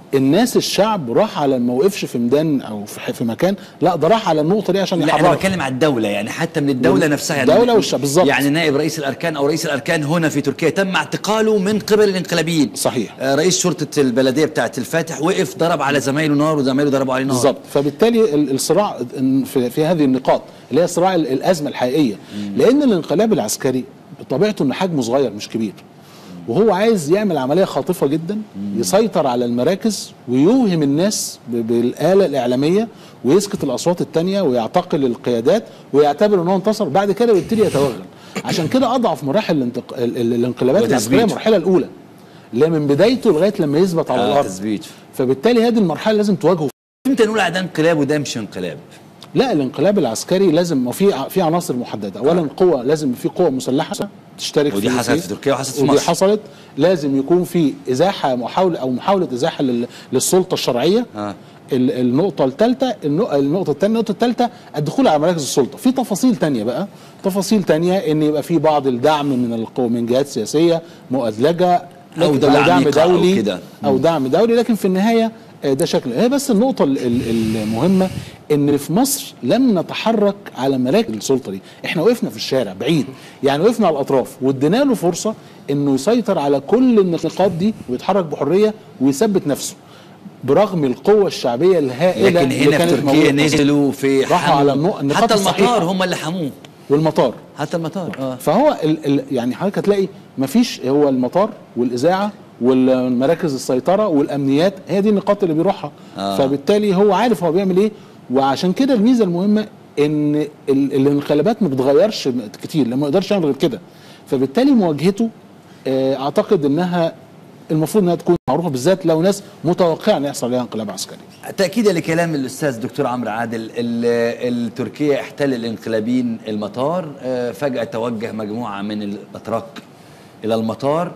Speaker 4: الناس الشعب راح على ما وقفش في ميدان او في ح- في مكان لا ده راح على النقطه دي عشان
Speaker 1: لا انا
Speaker 4: يحررها
Speaker 1: بتكلم على الدوله يعني حتى من الدوله
Speaker 4: وال-
Speaker 1: نفسها يعني
Speaker 4: الدولة والشعب، بالظبط.
Speaker 1: يعني نائب رئيس الاركان او رئيس الاركان هنا في تركيا تم اعتقاله من قبل الانقلابيين
Speaker 4: صحيح.
Speaker 1: آه رئيس شرطه البلديه بتاعه الفاتح وقف ضرب على زمايله نار وزمايله ضربوا عليه نار
Speaker 4: بالظبط فبالتالي ال- الصراع إن في, في هذه النقاط اللي هي صراع ال- الازمه الحقيقيه لان الانقلاب العسكري بطبيعته ان حجمه صغير مش كبير وهو عايز يعمل عمليه خاطفه جدا يسيطر على المراكز ويوهم الناس ب- بالاله الاعلاميه ويسكت الاصوات التانية ويعتقل القيادات ويعتبر ان هو انتصر بعد كده بيبتدي يتوغل عشان كده اضعف مراحل الانتق... ال- ال- الانقلابات
Speaker 1: وتثبيت.
Speaker 4: العسكريه المرحله الاولى اللي هي من بدايته لغايه لما يثبت على
Speaker 1: آه
Speaker 4: الارض
Speaker 1: تثبيت
Speaker 4: فبالتالي هذه المرحله لازم تواجهه
Speaker 1: امتى نقول على ده انقلاب وده مش انقلاب
Speaker 4: لا الانقلاب العسكري لازم وفي في عناصر محدده اولا قوه لازم في قوه مسلحه تشترك
Speaker 1: ودي
Speaker 4: في
Speaker 1: حصلت
Speaker 4: في-
Speaker 1: في تركيا وحصلت في
Speaker 4: ودي
Speaker 1: مصر.
Speaker 4: حصلت لازم يكون في ازاحه محاوله او محاوله ازاحه لل- للسلطه الشرعيه
Speaker 1: آه.
Speaker 4: ال- النقطة الثالثة النقطة الثانية النقطة الثالثة الدخول على مراكز السلطة في تفاصيل تانية بقى تفاصيل تانية ان يبقى في بعض الدعم من القوى من جهات سياسية مؤدلجة
Speaker 1: أو
Speaker 4: لكن-
Speaker 1: دولة
Speaker 4: دعم
Speaker 1: عميقة أو
Speaker 4: دولي
Speaker 1: كده.
Speaker 4: او دعم دولي لكن في النهايه آه، ده شكل هي بس النقطه ال- ال- المهمه ان في مصر لم نتحرك على مراكز السلطه دي احنا وقفنا في الشارع بعيد يعني وقفنا على الاطراف وادينا له فرصه انه يسيطر على كل النقاط دي ويتحرك بحريه ويثبت نفسه برغم القوه الشعبيه الهائله
Speaker 1: لكن
Speaker 4: اللي
Speaker 1: هنا في
Speaker 4: كانت
Speaker 1: تركيا
Speaker 4: موجودة.
Speaker 1: نزلوا في
Speaker 4: راحوا
Speaker 1: حموا-
Speaker 4: على النق- النقاط
Speaker 1: حتى
Speaker 4: الصحيحة.
Speaker 1: المطار هم اللي حموه
Speaker 4: والمطار
Speaker 1: حتى المطار اه
Speaker 4: فهو ال ال يعني حضرتك هتلاقي مفيش هو المطار والاذاعه والمراكز السيطره والامنيات هي دي النقاط اللي بيروحها
Speaker 1: آه.
Speaker 4: آه. فبالتالي هو عارف هو بيعمل ايه وعشان كده الميزه المهمه ان ال الانقلابات ما بتغيرش كتير لما يقدرش يعمل غير كده فبالتالي مواجهته آه، اعتقد انها المفروض انها تكون معروفه بالذات لو ناس متوقعه ان يحصل عليها انقلاب عسكري
Speaker 1: تأكيدا لكلام الأستاذ دكتور عمرو عادل ال- ال- تركيا احتل الانقلابيين المطار آه، فجأة توجه مجموعة من الأتراك إلى المطار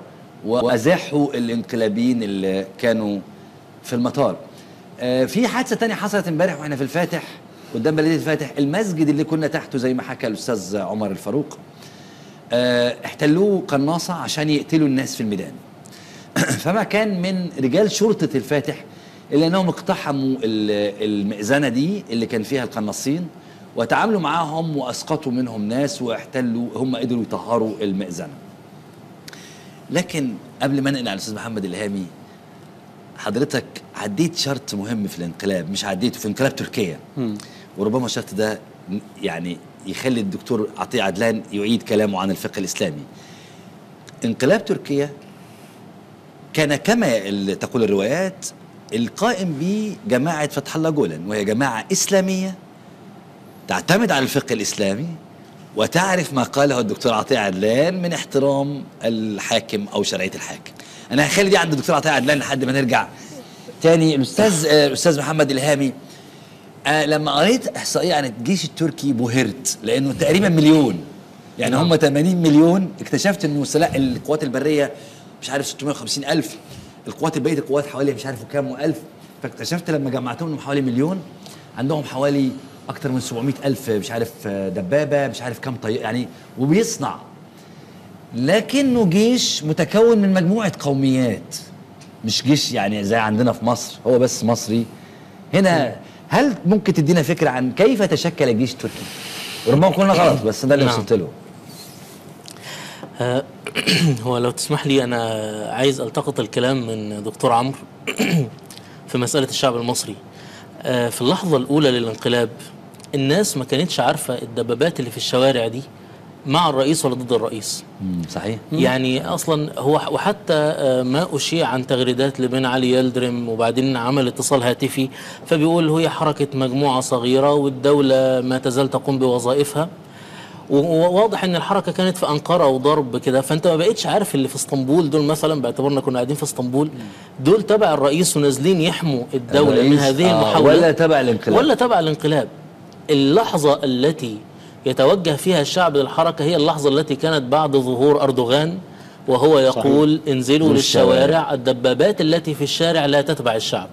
Speaker 1: وأزاحوا الانقلابيين اللي كانوا في المطار آه، في حادثة تانية حصلت امبارح واحنا في الفاتح قدام بلدية الفاتح المسجد اللي كنا تحته زي ما حكى الأستاذ عمر الفاروق آه، احتلوه قناصة عشان يقتلوا الناس في الميدان فما كان من رجال شرطة الفاتح إلا أنهم اقتحموا ال- المئذنة دي اللي كان فيها القناصين وتعاملوا معاهم وأسقطوا منهم ناس واحتلوا هم قدروا يطهروا المئذنة لكن قبل ما ننقل على الأستاذ محمد الهامي حضرتك عديت شرط مهم في الانقلاب مش عديته في انقلاب تركيا وربما الشرط ده يعني يخلي الدكتور عطية عدلان يعيد كلامه عن الفقه الإسلامي انقلاب تركيا كان كما ال- تقول الروايات القائم بجماعة فتح الله جولان وهي جماعة إسلامية تعتمد على الفقه الإسلامي وتعرف ما قاله الدكتور عطية عدلان من احترام الحاكم أو شرعية الحاكم أنا هخلي دي عند الدكتور عطية عدلان لحد ما نرجع تاني الأستاذ آه، الأستاذ محمد الهامي آه لما قريت إحصائية عن الجيش التركي بهرت لأنه تقريبا مليون يعني هم 80 مليون اكتشفت انه سلاح القوات البريه مش عارف 650 الف القوات بقيه القوات حوالي مش عارف كام الف فاكتشفت لما جمعتهم انهم حوالي مليون عندهم حوالي اكتر من 700 الف مش عارف آه، دبابه مش عارف كام طياره يعني وبيصنع لكنه جيش متكون من مجموعه قوميات مش جيش يعني زي عندنا في مصر هو بس مصري هنا هل ممكن تدينا فكره عن كيف تشكل الجيش التركي؟ وربما كنا غلط بس ده اللي
Speaker 3: نعم.
Speaker 1: وصلت له
Speaker 3: آه، هو لو تسمح لي انا عايز التقط الكلام من دكتور عمرو في مساله الشعب المصري آه، في اللحظه الاولى للانقلاب الناس ما كانتش عارفه الدبابات اللي في الشوارع دي مع الرئيس ولا ضد الرئيس
Speaker 1: مم، صحيح
Speaker 3: يعني اصلا هو وحتى آه، ما اشيع عن تغريدات لبن علي يلدرم وبعدين عمل اتصال هاتفي فبيقول هي حركه مجموعه صغيره والدوله ما تزال تقوم بوظائفها و- وواضح ان الحركه كانت في انقره وضرب كده فانت ما بقتش عارف اللي في اسطنبول دول مثلا باعتبارنا كنا قاعدين في اسطنبول دول تبع الرئيس ونازلين يحموا الدوله من
Speaker 1: الرئيس،
Speaker 3: هذه
Speaker 1: آه،
Speaker 3: المحاولات
Speaker 1: ولا تبع الانقلاب.
Speaker 3: ولا تبع الانقلاب اللحظة التي يتوجه فيها الشعب للحركة هي اللحظة التي كانت بعد ظهور أردوغان وهو يقول صحيح. انزلوا
Speaker 1: للشوارع.
Speaker 3: للشوارع الدبابات التي في الشارع لا تتبع الشعب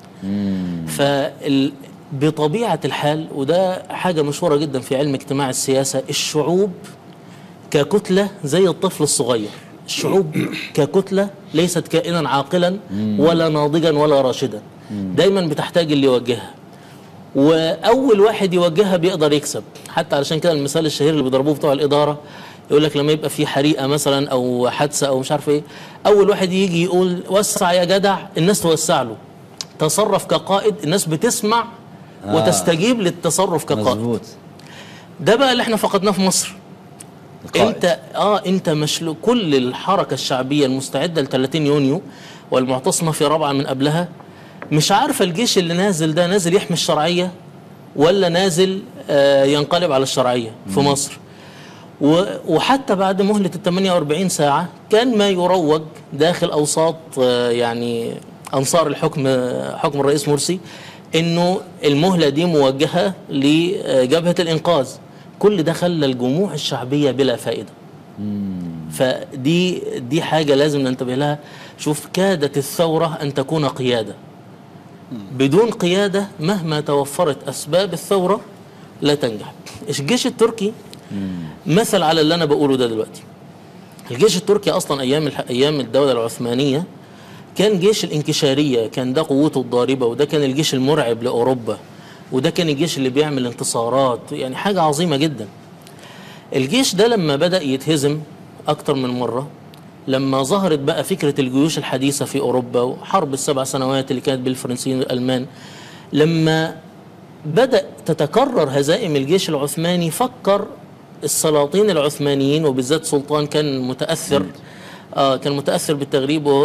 Speaker 3: فال بطبيعة الحال وده حاجة مشهورة جدا في علم اجتماع السياسة الشعوب ككتلة زي الطفل الصغير الشعوب ككتلة ليست كائنا عاقلا ولا ناضجا ولا راشدا دايما بتحتاج اللي يوجهها واول واحد يوجهها بيقدر يكسب حتى علشان كده المثال الشهير اللي بيضربوه بتوع الاداره يقول لك لما يبقى في حريقه مثلا او حادثه او مش عارف ايه اول واحد يجي يقول وسع يا جدع الناس توسع له تصرف كقائد الناس بتسمع
Speaker 1: آه.
Speaker 3: وتستجيب للتصرف كقائد
Speaker 1: مظبوط
Speaker 3: ده بقى اللي احنا فقدناه في مصر
Speaker 1: القائد.
Speaker 3: انت اه انت مشلو كل الحركه الشعبيه المستعده ل 30 يونيو والمعتصمه في رابعه من قبلها مش عارفه الجيش اللي نازل ده نازل يحمي الشرعيه ولا نازل آه ينقلب على الشرعيه في مصر و- وحتى بعد مهله ال 48 ساعه كان ما يروج داخل اوساط آه يعني انصار الحكم آه، حكم الرئيس مرسي انه المهله دي موجهه لجبهه الانقاذ كل ده خلى الجموع الشعبيه بلا فائده فدي دي حاجه لازم ننتبه لها شوف كادت الثوره ان تكون قياده بدون قياده مهما توفرت اسباب الثوره لا تنجح الجيش التركي مثل على اللي انا بقوله ده دلوقتي الجيش التركي اصلا ايام الح... ايام الدوله العثمانيه كان جيش الانكشاريه كان ده قوته الضاربه وده كان الجيش المرعب لاوروبا وده كان الجيش اللي بيعمل انتصارات يعني حاجه عظيمه جدا الجيش ده لما بدا يتهزم اكتر من مره لما ظهرت بقى فكره الجيوش الحديثه في اوروبا وحرب السبع سنوات اللي كانت بالفرنسيين والالمان لما بدأ تتكرر هزائم الجيش العثماني فكر السلاطين العثمانيين وبالذات سلطان كان متأثر آه كان متأثر بالتغريب وهو,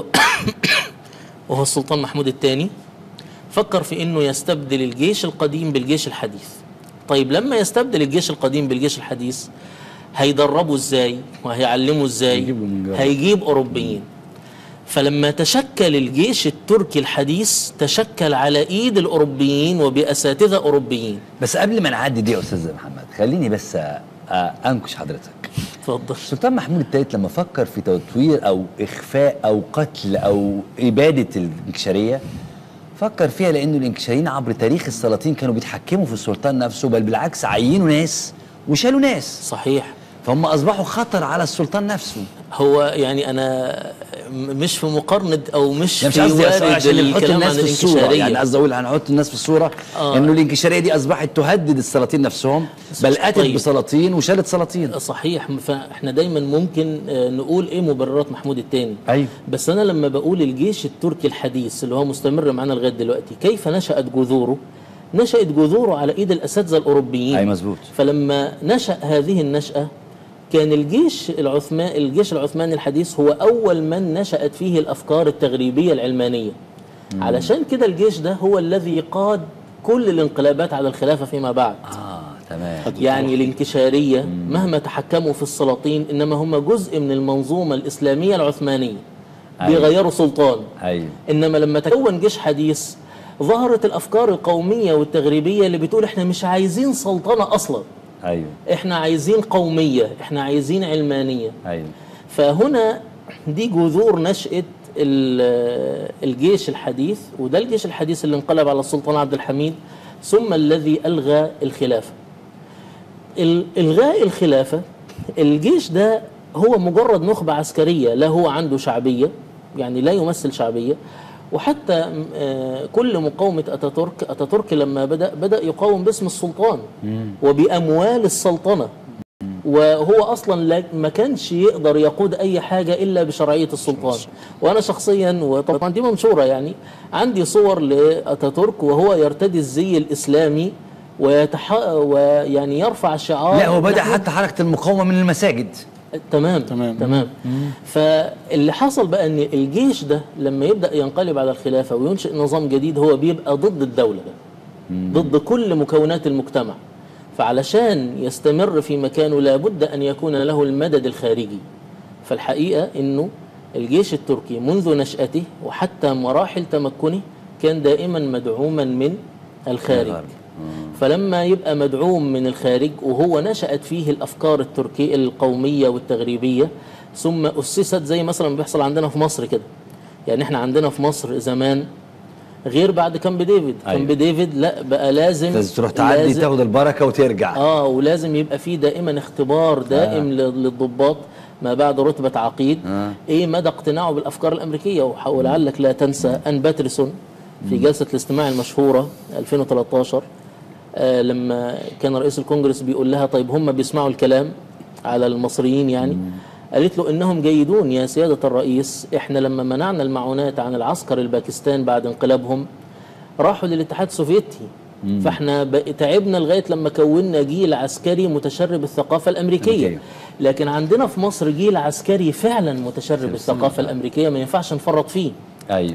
Speaker 3: وهو السلطان محمود الثاني فكر في انه يستبدل الجيش القديم بالجيش الحديث طيب لما يستبدل الجيش القديم بالجيش الحديث هيدربوا ازاي وهيعلموا ازاي
Speaker 1: هيجيبوا من جوه.
Speaker 3: هيجيب اوروبيين فلما تشكل الجيش التركي الحديث تشكل على ايد الاوروبيين وباساتذه اوروبيين
Speaker 1: بس قبل ما نعدي دي يا استاذ محمد خليني بس آه، آه، انكش حضرتك
Speaker 3: اتفضل
Speaker 1: السلطان محمود الثالث لما فكر في تطوير او اخفاء او قتل او اباده الانكشاريه فكر فيها لانه الانكشاريين عبر تاريخ السلاطين كانوا بيتحكموا في السلطان نفسه بل بالعكس عينوا ناس وشالوا ناس
Speaker 3: صحيح
Speaker 1: فهم اصبحوا خطر على السلطان نفسه
Speaker 3: هو يعني انا م- مش في مقارنه او مش
Speaker 1: يعني مش
Speaker 3: في
Speaker 1: قصدي أصل
Speaker 3: وارد
Speaker 1: عشان نحط
Speaker 3: الكلام عن
Speaker 1: الناس في الصوره
Speaker 3: الانكشاريه
Speaker 1: يعني قصدي اقول هنحط الناس في الصوره
Speaker 3: آه.
Speaker 1: انه الانكشاريه دي اصبحت تهدد السلاطين نفسهم
Speaker 3: بس
Speaker 1: بل
Speaker 3: مش
Speaker 1: اتت
Speaker 3: طيب.
Speaker 1: بسلاطين وشالت سلاطين
Speaker 3: صحيح فاحنا دايما ممكن آه، نقول ايه مبررات محمود الثاني
Speaker 1: ايوه
Speaker 3: بس انا لما بقول الجيش التركي الحديث اللي هو مستمر معانا لغايه دلوقتي كيف نشات جذوره نشات جذوره على ايد الاساتذه الاوروبيين
Speaker 1: اي مظبوط
Speaker 3: فلما نشأ هذه النشأة كان الجيش العثماني الجيش العثماني الحديث هو أول من نشأت فيه الأفكار التغريبية العلمانية علشان كده الجيش ده هو الذي قاد كل الانقلابات على الخلافة فيما بعد
Speaker 1: اه تمام
Speaker 3: يعني الانكشارية مهما تحكموا في السلاطين إنما هم جزء من المنظومة الإسلامية العثمانية
Speaker 1: أيوة.
Speaker 3: بيغيروا سلطان
Speaker 1: ايوه
Speaker 3: انما لما تكون جيش حديث ظهرت الافكار القوميه والتغريبيه اللي بتقول احنا مش عايزين سلطنه اصلا
Speaker 1: ايوه
Speaker 3: احنا عايزين قوميه احنا عايزين علمانيه
Speaker 1: ايوه
Speaker 3: فهنا دي جذور نشاه ال- الجيش الحديث وده الجيش الحديث اللي انقلب على السلطان عبد الحميد ثم الذي الغى الخلافه ال- الغاء الخلافه الجيش ده هو مجرد نخبه عسكريه لا هو عنده شعبيه يعني لا يمثل شعبيه وحتى م- آه، كل مقاومه اتاتورك اتاتورك لما بدا بدا يقاوم باسم السلطان وباموال السلطنه وهو اصلا لا- ما كانش يقدر يقود اي حاجه الا بشرعيه السلطان وانا شخصيا وطبعا دي منشوره يعني عندي صور لاتاتورك وهو يرتدي الزي الاسلامي ويتح... ويعني يرفع شعار
Speaker 1: لا هو بدا
Speaker 3: نحن-
Speaker 1: حتى حركه المقاومه من المساجد
Speaker 3: تمام
Speaker 4: تمام.
Speaker 3: تمام فاللي حصل بقى ان الجيش ده لما يبدا ينقلب على الخلافه وينشئ نظام جديد هو بيبقى ضد الدوله ضد كل مكونات المجتمع فعلشان يستمر في مكانه لابد ان يكون له المدد الخارجي فالحقيقه انه الجيش التركي منذ نشاته وحتى مراحل تمكنه كان دائما مدعوما من الخارج
Speaker 1: الغرب.
Speaker 3: فلما يبقى مدعوم من الخارج وهو نشأت فيه الأفكار التركية القومية والتغريبية ثم أسست زي مثلا بيحصل عندنا في مصر كده يعني احنا عندنا في مصر زمان غير بعد كامب ديفيد
Speaker 1: أيوة.
Speaker 3: كامب ديفيد لا بقى لازم
Speaker 1: لازم تروح تعدي
Speaker 3: لازم-
Speaker 1: تاخد البركه وترجع
Speaker 3: اه ولازم يبقى في دائما اختبار دائم آه. للضباط ما بعد رتبة عقيد
Speaker 1: آه.
Speaker 3: ايه مدى اقتناعه بالافكار الامريكيه وح- ولعلك لا تنسى ان باترسون في جلسه الاستماع المشهوره 2013 آه لما كان رئيس الكونجرس بيقول لها طيب هم بيسمعوا الكلام على المصريين يعني قالت له انهم جيدون يا سياده الرئيس احنا لما منعنا المعونات عن العسكر الباكستان بعد انقلابهم راحوا للاتحاد السوفيتي فاحنا بق- تعبنا لغايه لما كونا جيل عسكري متشرب الثقافه الامريكيه
Speaker 1: أمريكية.
Speaker 3: لكن عندنا في مصر جيل عسكري فعلا متشرب الثقافه الامريكيه ما ينفعش نفرط فيه
Speaker 1: ايوه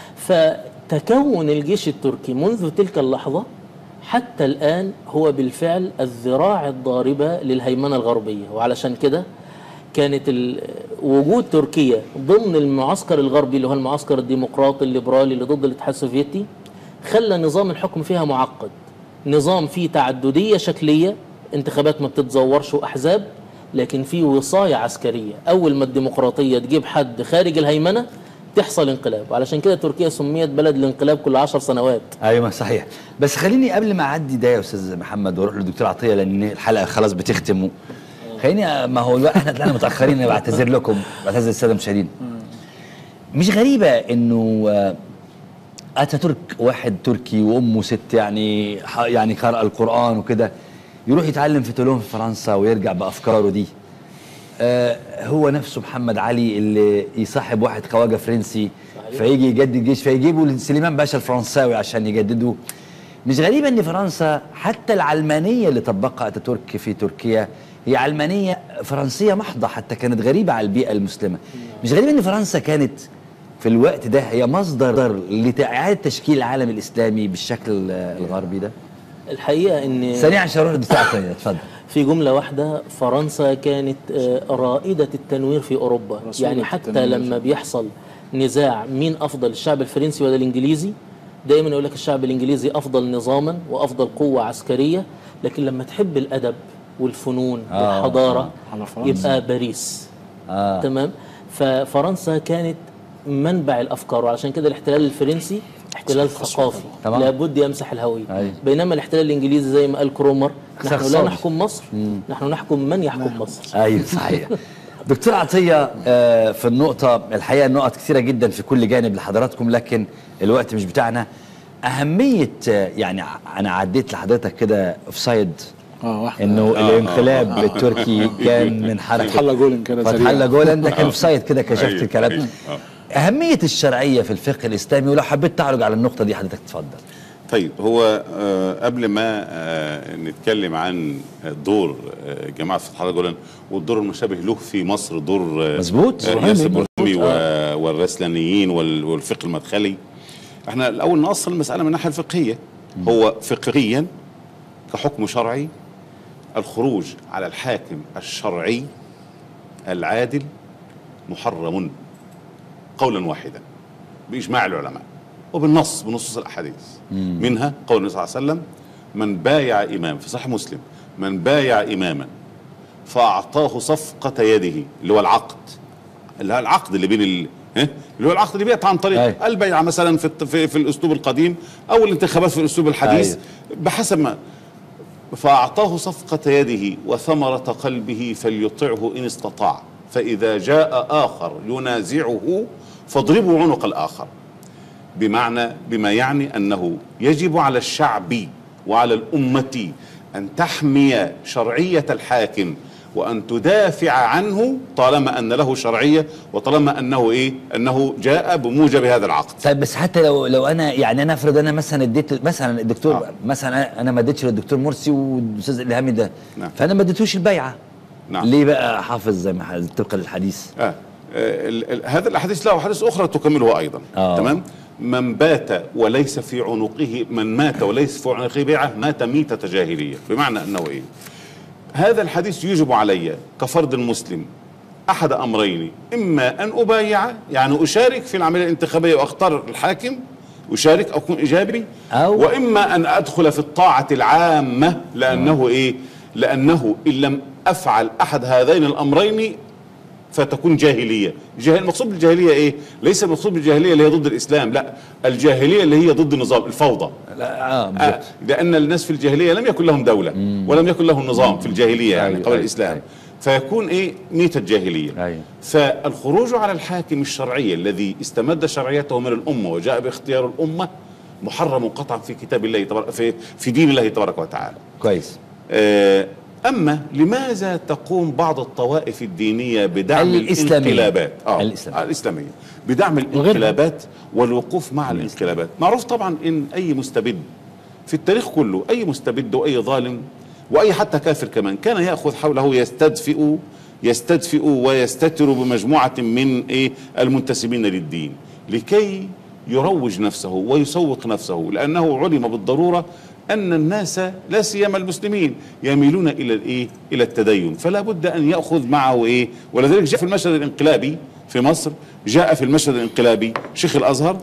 Speaker 3: فتكون الجيش التركي منذ تلك اللحظة حتى الآن هو بالفعل الذراع الضاربة للهيمنة الغربية وعلشان كده كانت ال- وجود تركيا ضمن المعسكر الغربي اللي هو المعسكر الديمقراطي الليبرالي اللي ضد الاتحاد السوفيتي خلى نظام الحكم فيها معقد نظام فيه تعددية شكلية انتخابات ما بتتزورش وأحزاب لكن فيه وصاية عسكرية أول ما الديمقراطية تجيب حد خارج الهيمنة تحصل انقلاب علشان كده تركيا سميت بلد الانقلاب كل عشر سنوات
Speaker 1: ايوه صحيح بس خليني قبل ما اعدي ده يا استاذ محمد واروح للدكتور عطيه لان الحلقه خلاص بتختم خليني ما هو الوقت احنا طلعنا متاخرين انا بعتذر لكم بعتذر الساده المشاهدين مش غريبه انه آه، اتاتورك واحد تركي وامه ست يعني ح- يعني قرأ القران وكده يروح يتعلم في تولون في فرنسا ويرجع بافكاره دي آه، هو نفسه محمد علي اللي يصاحب واحد خواجه فرنسي فيجي يجدد جيش فيجيبوا سليمان باشا الفرنساوي عشان يجددوا مش غريبة ان فرنسا حتى العلمانية اللي طبقها اتاتورك في تركيا هي علمانية فرنسية محضة حتى كانت غريبة على البيئة المسلمة مش غريبة ان فرنسا كانت في الوقت ده هي مصدر لإعادة تشكيل العالم الإسلامي بالشكل آه، الغربي ده
Speaker 3: الحقيقة ان
Speaker 1: ثانيا عشان اروح للدكتور عطية اتفضل
Speaker 3: في جملة واحدة فرنسا كانت آه، رائدة التنوير في أوروبا
Speaker 4: رسولة
Speaker 3: يعني حتى
Speaker 4: التنوير.
Speaker 3: لما بيحصل نزاع مين أفضل الشعب الفرنسي ولا الإنجليزي دايما يقول لك الشعب الإنجليزي أفضل نظاما وأفضل قوة عسكرية لكن لما تحب الأدب والفنون
Speaker 1: آه،
Speaker 3: والحضارة
Speaker 4: على فرنسا.
Speaker 3: يبقى باريس
Speaker 1: آه.
Speaker 3: تمام ففرنسا كانت منبع الافكار وعشان كده الاحتلال الفرنسي احتلال ثقافي
Speaker 1: تمام.
Speaker 3: لابد يمسح الهويه
Speaker 1: أيوة.
Speaker 3: بينما الاحتلال الانجليزي زي ما قال كرومر نحن لا
Speaker 1: اقتصادي.
Speaker 3: نحكم مصر نحن نحكم من يحكم مصر
Speaker 1: ايوه صحيح دكتور عطيه آه، في النقطه الحقيقه النقط كثيره جدا في كل جانب لحضراتكم لكن الوقت مش بتاعنا اهميه آه، يعني ع- انا عديت لحضرتك كده اوف سايد
Speaker 4: اه واحده
Speaker 1: انه الانقلاب التركي كان من حركه
Speaker 4: فتح الله جولن كده
Speaker 1: فتح
Speaker 4: سريع.
Speaker 1: الله جولن ده كان اوف سايد كده كشفت
Speaker 2: أيوة،
Speaker 1: الكلام
Speaker 2: أيوة، آه.
Speaker 1: اهميه الشرعيه في الفقه الاسلامي ولو حبيت تعرج على النقطه دي حضرتك تفضل
Speaker 2: طيب هو آه، قبل ما آه، نتكلم عن دور آه، جماعه فتح الله جولان والدور المشابه له في مصر دور آه،
Speaker 1: مظبوط.
Speaker 2: آه،
Speaker 4: برهامي،
Speaker 2: ياسر
Speaker 4: مظبوط.
Speaker 2: برهامي و- والرسلانيين وال- والفقه المدخلي احنا الاول نأصل المساله من الناحيه الفقهيه هو فقهيا كحكم شرعي الخروج على الحاكم الشرعي العادل محرم قولا واحدا باجماع العلماء وبالنص بنصوص الاحاديث منها قول النبي صلى الله عليه وسلم من بايع امام في صحيح مسلم من بايع اماما فاعطاه صفقه يده اللي هو العقد اللي هو العقد اللي بين ال... ها؟ اللي هو العقد اللي بيقطع عن طريق
Speaker 1: أيوة.
Speaker 2: البيعه مثلا في, الت- في في الاسلوب القديم او الانتخابات في الاسلوب الحديث
Speaker 1: أيوة.
Speaker 2: بحسب ما فأعطاه صفقة يده وثمرة قلبه فليطعه إن استطاع فإذا جاء آخر ينازعه فاضربوا عنق الآخر بمعنى بما يعني أنه يجب على الشعب وعلى الأمة أن تحمي شرعية الحاكم وأن تدافع عنه طالما أن له شرعية وطالما أنه إيه أنه جاء بموجب هذا العقد
Speaker 1: طيب بس حتى لو لو انا يعني انا افرض انا مثلا اديت مثلا الدكتور
Speaker 2: آه.
Speaker 1: مثلا أنا- انا ما اديتش للدكتور مرسي والاستاذ الهامي ده
Speaker 2: نعم.
Speaker 1: فانا ما اديتوش البيعه
Speaker 2: نعم.
Speaker 1: ليه بقى حافظ زي ما ح- طبقا للحديث
Speaker 2: آه. ال- ال- هذا الاحاديث له احاديث اخرى تكمله ايضا
Speaker 1: آه.
Speaker 2: تمام من بات وليس في عنقه من مات وليس في عنقه بيعه مات ميتة جاهلية بمعنى انه ايه هذا الحديث يجب علي كفرد مسلم احد امرين اما ان ابايع يعني اشارك في العمليه الانتخابيه واختار الحاكم اشارك او اكون ايجابي
Speaker 1: أو-
Speaker 2: واما ان ادخل في الطاعه العامه لانه ايه لانه ان لم افعل احد هذين الامرين فتكون جاهليه جاهل المقصود بالجاهليه ايه ليس المقصود بالجاهليه اللي هي ضد الاسلام لا الجاهليه اللي هي ضد النظام الفوضى
Speaker 1: لا اه
Speaker 2: آه
Speaker 1: بالظبط
Speaker 2: لان الناس في الجاهليه لم يكن لهم دوله ولم يكن لهم نظام في الجاهليه يعني
Speaker 1: أيوة،
Speaker 2: قبل
Speaker 1: أيوة،
Speaker 2: الاسلام
Speaker 1: أيوة.
Speaker 2: فيكون ايه ميت الجاهليه
Speaker 1: أيوة.
Speaker 2: فالخروج على الحاكم الشرعي الذي استمد شرعيته من الامه وجاء باختيار الامه محرم قطعا في كتاب الله تبارك في في دين الله تبارك وتعالى
Speaker 1: كويس
Speaker 2: آه، أما لماذا تقوم بعض الطوائف الدينية بدعم
Speaker 1: الإسلامية.
Speaker 2: الانقلابات آه
Speaker 1: الإسلامية.
Speaker 2: آه الإسلامية بدعم الانقلابات والوقوف مع الانقلابات معروف طبعا إن أي مستبد في التاريخ كله أي مستبد وأي ظالم وأي حتى كافر كمان كان يأخذ حوله يستدفئ يستدفئ ويستتر بمجموعة من إيه المنتسبين للدين لكي يروج نفسه ويسوق نفسه لأنه علم بالضرورة ان الناس لا سيما المسلمين يميلون الى الايه الى التدين فلا بد ان ياخذ معه ايه ولذلك جاء في المشهد الانقلابي في مصر جاء في المشهد الانقلابي شيخ الازهر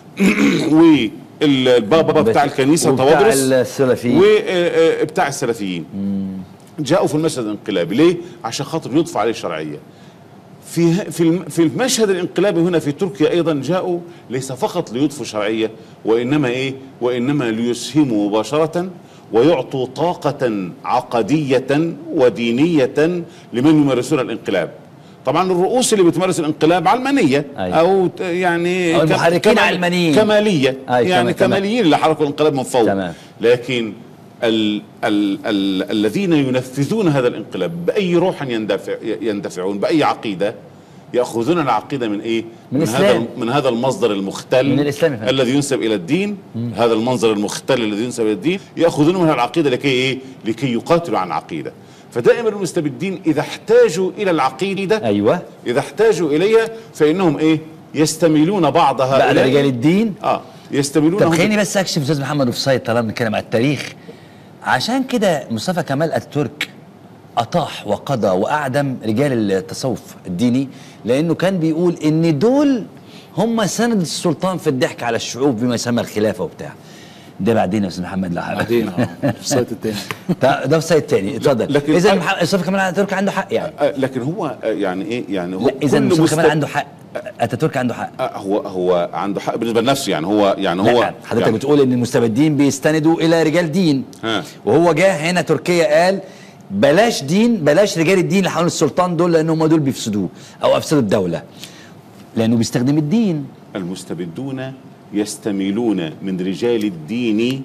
Speaker 2: والبابا بتاع الكنيسه
Speaker 1: وبتاع
Speaker 2: طوادرس
Speaker 1: السلفيين.
Speaker 2: وبتاع السلفيين جاءوا في المشهد الانقلابي ليه عشان خاطر يضفى عليه الشرعيه في في الم- في المشهد الانقلابي هنا في تركيا ايضا جاءوا ليس فقط ليضفوا شرعيه وانما ايه وانما ليسهموا مباشره ويعطوا طاقه عقديه ودينيه لمن يمارسون الانقلاب طبعا الرؤوس اللي بتمارس الانقلاب علمانيه
Speaker 1: أيوة.
Speaker 2: او ت- يعني
Speaker 1: أو
Speaker 2: كم-
Speaker 1: المحركين
Speaker 2: كمال-
Speaker 1: علمانيين.
Speaker 2: كماليه
Speaker 1: أيوة،
Speaker 2: يعني
Speaker 1: تمام، تمام.
Speaker 2: كماليين اللي حركوا الانقلاب من فوق
Speaker 1: تمام.
Speaker 2: لكن ال ال ال الذين ينفذون هذا الانقلاب باي روح يندفع يندفعون باي عقيده ياخذون العقيده من ايه؟
Speaker 1: من
Speaker 2: هذا
Speaker 1: الإسلام.
Speaker 2: من هذا المصدر المختل
Speaker 1: من الإسلام يا فندم.
Speaker 2: الذي ينسب الى الدين هذا المنظر المختل الذي ينسب الى الدين ياخذون منها العقيده لكي ايه؟ لكي يقاتلوا عن عقيده فدائما المستبدين اذا احتاجوا الى العقيده
Speaker 1: ايوه
Speaker 2: اذا احتاجوا اليها فانهم ايه؟ يستميلون بعض
Speaker 1: بقى
Speaker 2: هؤلاء
Speaker 1: رجال الدين
Speaker 2: اه يستميلون
Speaker 1: طب خليني بس اكشف استاذ محمد اوفسايد طالما بنتكلم على التاريخ عشان كده مصطفى كمال اتاتورك اطاح وقضى واعدم رجال التصوف الديني لانه كان بيقول ان دول هم سند السلطان في الضحك على الشعوب بما يسمى الخلافه وبتاع ده بعدين يا استاذ محمد لا حاجه
Speaker 4: بعدين اه في السايت التاني
Speaker 1: ده ده في سايد تاني اتفضل
Speaker 2: لكن-
Speaker 1: اذا مح- مصطفى كمال اتاتورك عنده حق يعني
Speaker 2: آه، لكن هو آه، يعني ايه يعني هو
Speaker 1: لا اذا
Speaker 2: كل
Speaker 1: مصطفى
Speaker 2: مست-
Speaker 1: كمال عنده حق اتاتورك عنده حق
Speaker 2: آه، هو هو عنده حق بالنسبه لنفسه يعني هو يعني هو
Speaker 1: لا حضرتك
Speaker 2: يعني
Speaker 1: بتقول ان المستبدين بيستندوا الى رجال دين
Speaker 2: ها.
Speaker 1: وهو جه هنا تركيا قال بلاش دين بلاش رجال الدين اللي حوالين السلطان دول لان هم دول بيفسدوه او افسدوا الدوله لانه بيستخدم الدين
Speaker 2: المستبدون يستميلون من رجال الدين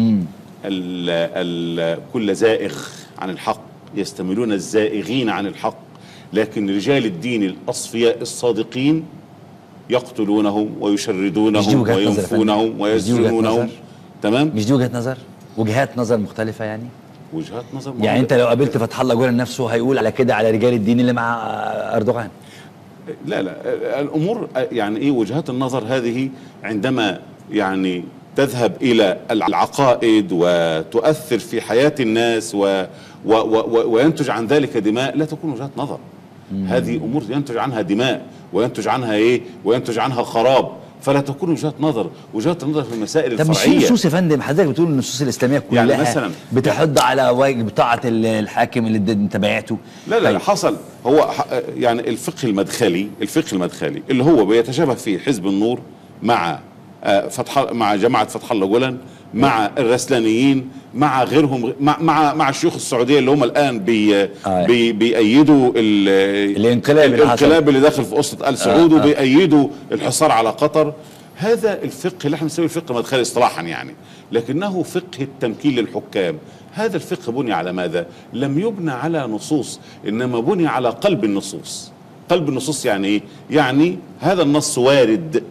Speaker 2: ال ال كل زائغ عن الحق يستميلون الزائغين عن الحق لكن رجال الدين الاصفياء الصادقين يقتلونهم
Speaker 1: مش دي
Speaker 2: ويشردونهم
Speaker 1: وجهة نظر يا
Speaker 2: وينفونهم
Speaker 1: فندم. مش دي وجهة
Speaker 2: ويسجنونهم
Speaker 1: نظر.
Speaker 2: تمام
Speaker 1: مش دي وجهه نظر وجهات نظر مختلفه يعني
Speaker 2: وجهات نظر
Speaker 1: يعني انت لو قابلت فتح الله جولان نفسه هيقول على كده على رجال الدين اللي مع اردوغان
Speaker 2: لا لا الامور يعني ايه وجهات النظر هذه عندما يعني تذهب الى العقائد وتؤثر في حياه الناس و و و و وينتج عن ذلك دماء لا تكون وجهات نظر هذه امور ينتج عنها دماء وينتج عنها ايه وينتج عنها خراب فلا تكون وجهات نظر وجهات النظر في المسائل
Speaker 1: طب مش في
Speaker 2: الفرعيه
Speaker 1: نصوص يا فندم حضرتك بتقول النصوص الاسلاميه كلها
Speaker 2: يعني مثلاً-
Speaker 1: بتحض على واجب طاعه ال- الحاكم اللي انت بايعته
Speaker 2: لا لا
Speaker 1: طيب.
Speaker 2: حصل هو ح- يعني الفقه المدخلي الفقه المدخلي اللي هو بيتشابه فيه حزب النور مع آه، فتح مع جماعه فتح الله جولان مع الرسلانيين مع غيرهم مع مع, مع الشيوخ السعوديه اللي هم الان بي
Speaker 1: آه.
Speaker 2: بي بيأيدوا ال-
Speaker 1: الانقلاب اللي حصل.
Speaker 2: الانقلاب اللي داخل في قصه ال سعود
Speaker 1: آه، آه.
Speaker 2: وبيأيدوا الحصار على قطر هذا الفقه اللي احنا بنسميه الفقه المدخلي اصطلاحا يعني لكنه فقه التمكين للحكام هذا الفقه بني على ماذا لم يبنى على نصوص انما بني على قلب النصوص قلب النصوص يعني ايه يعني هذا النص وارد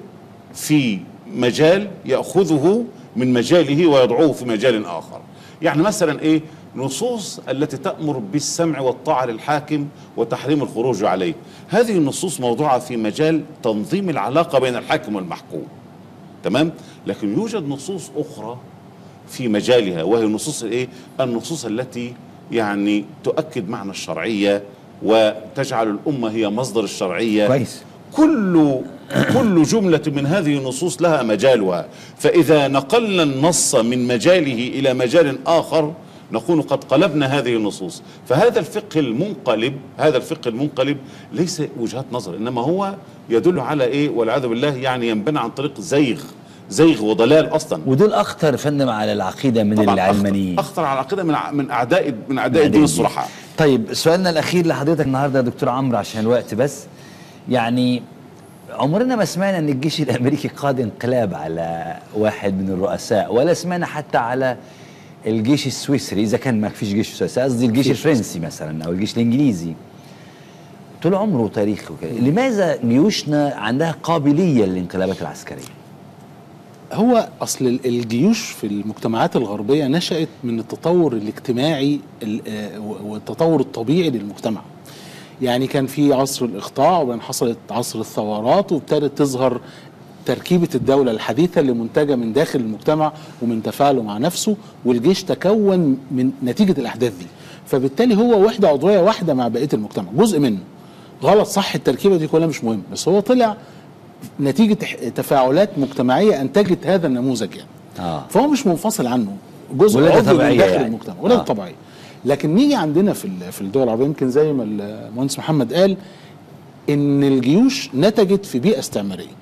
Speaker 2: في مجال ياخذه من مجاله ويضعه في مجال اخر يعني مثلا ايه نصوص التي تأمر بالسمع والطاعة للحاكم وتحريم الخروج عليه هذه النصوص موضوعة في مجال تنظيم العلاقة بين الحاكم والمحكوم تمام لكن يوجد نصوص أخرى في مجالها وهي النصوص الايه النصوص التي يعني تؤكد معنى الشرعية وتجعل الأمة هي مصدر الشرعية
Speaker 1: كويس.
Speaker 2: كل كل جملة من هذه النصوص لها مجالها فإذا نقلنا النص من مجاله إلى مجال آخر نكون قد قلبنا هذه النصوص فهذا الفقه المنقلب هذا الفقه المنقلب ليس وجهات نظر إنما هو يدل على إيه والعياذ بالله يعني ينبنى عن طريق زيغ زيغ وضلال أصلا
Speaker 1: ودول اخطر يا فندم على العقيده من
Speaker 2: طبعاً
Speaker 1: العلمانيين
Speaker 2: أخطر, اخطر على العقيده من ع- من اعداء من اعداء الدين الصلحاء
Speaker 1: طيب سؤالنا الاخير لحضرتك النهارده يا دكتور عمرو عشان الوقت بس يعني عمرنا ما سمعنا ان الجيش الامريكي قاد انقلاب على واحد من الرؤساء ولا سمعنا حتى على الجيش السويسري اذا كان ما فيش جيش سويسري قصدي الجيش الفرنسي مثلا او الجيش الانجليزي طول عمره تاريخ وكده لماذا جيوشنا عندها قابليه للانقلابات العسكريه
Speaker 4: هو اصل ال- الجيوش في المجتمعات الغربيه نشات من التطور الاجتماعي ال- آه، و- والتطور الطبيعي للمجتمع يعني كان في عصر الاخضاع وبعدين حصلت عصر الثورات وابتدت تظهر تركيبه الدوله الحديثه اللي منتجه من داخل المجتمع ومن تفاعله مع نفسه والجيش تكون من نتيجه الاحداث دي فبالتالي هو وحده عضويه واحده مع بقيه المجتمع جزء منه غلط صح التركيبه دي كلها مش مهم بس هو طلع نتيجه تح- تفاعلات مجتمعيه انتجت هذا النموذج يعني
Speaker 1: اه
Speaker 4: فهو مش منفصل عنه جزء
Speaker 1: ولادة
Speaker 4: عضوي من
Speaker 1: طبيعية
Speaker 4: داخل
Speaker 1: يعني.
Speaker 4: المجتمع ولاده
Speaker 1: آه.
Speaker 4: طبيعيه لكن نيجي عندنا في ال- في الدول العربيه يمكن زي ما المهندس محمد قال ان الجيوش نتجت في بيئه استعماريه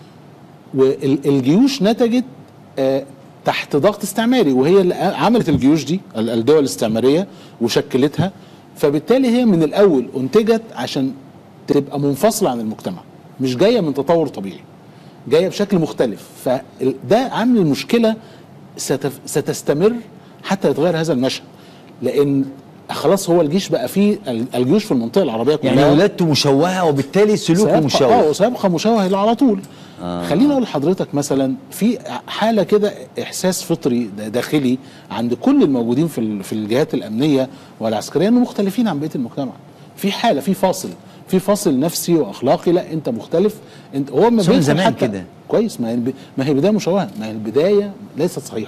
Speaker 4: والجيوش نتجت آه، تحت ضغط استعماري وهي اللي عملت الجيوش دي ال- الدول الاستعماريه وشكلتها فبالتالي هي من الاول انتجت عشان تبقى منفصله عن المجتمع مش جايه من تطور طبيعي جايه بشكل مختلف فده عامل مشكله ستف- ستستمر حتى يتغير هذا المشهد لان خلاص هو الجيش بقى فيه ال- الجيوش في المنطقه العربيه كلها
Speaker 1: يعني ولادته مشوهه وبالتالي سلوكه
Speaker 4: سيبقى
Speaker 1: مشوه
Speaker 4: اه سيبقى مشوه على طول آه. خليني اقول لحضرتك مثلا في حاله كده احساس فطري د- داخلي عند كل الموجودين في ال- في الجهات الامنيه والعسكريه انه مختلفين عن بقيه المجتمع في حاله في فاصل في فاصل نفسي واخلاقي لا انت مختلف انت هو ما
Speaker 1: بس هو من
Speaker 4: بيدخل
Speaker 1: زمان
Speaker 4: حتى
Speaker 1: كده.
Speaker 4: كويس ما هي الب- ما هي بدايه مشوهه ما هي البدايه ليست صحيحه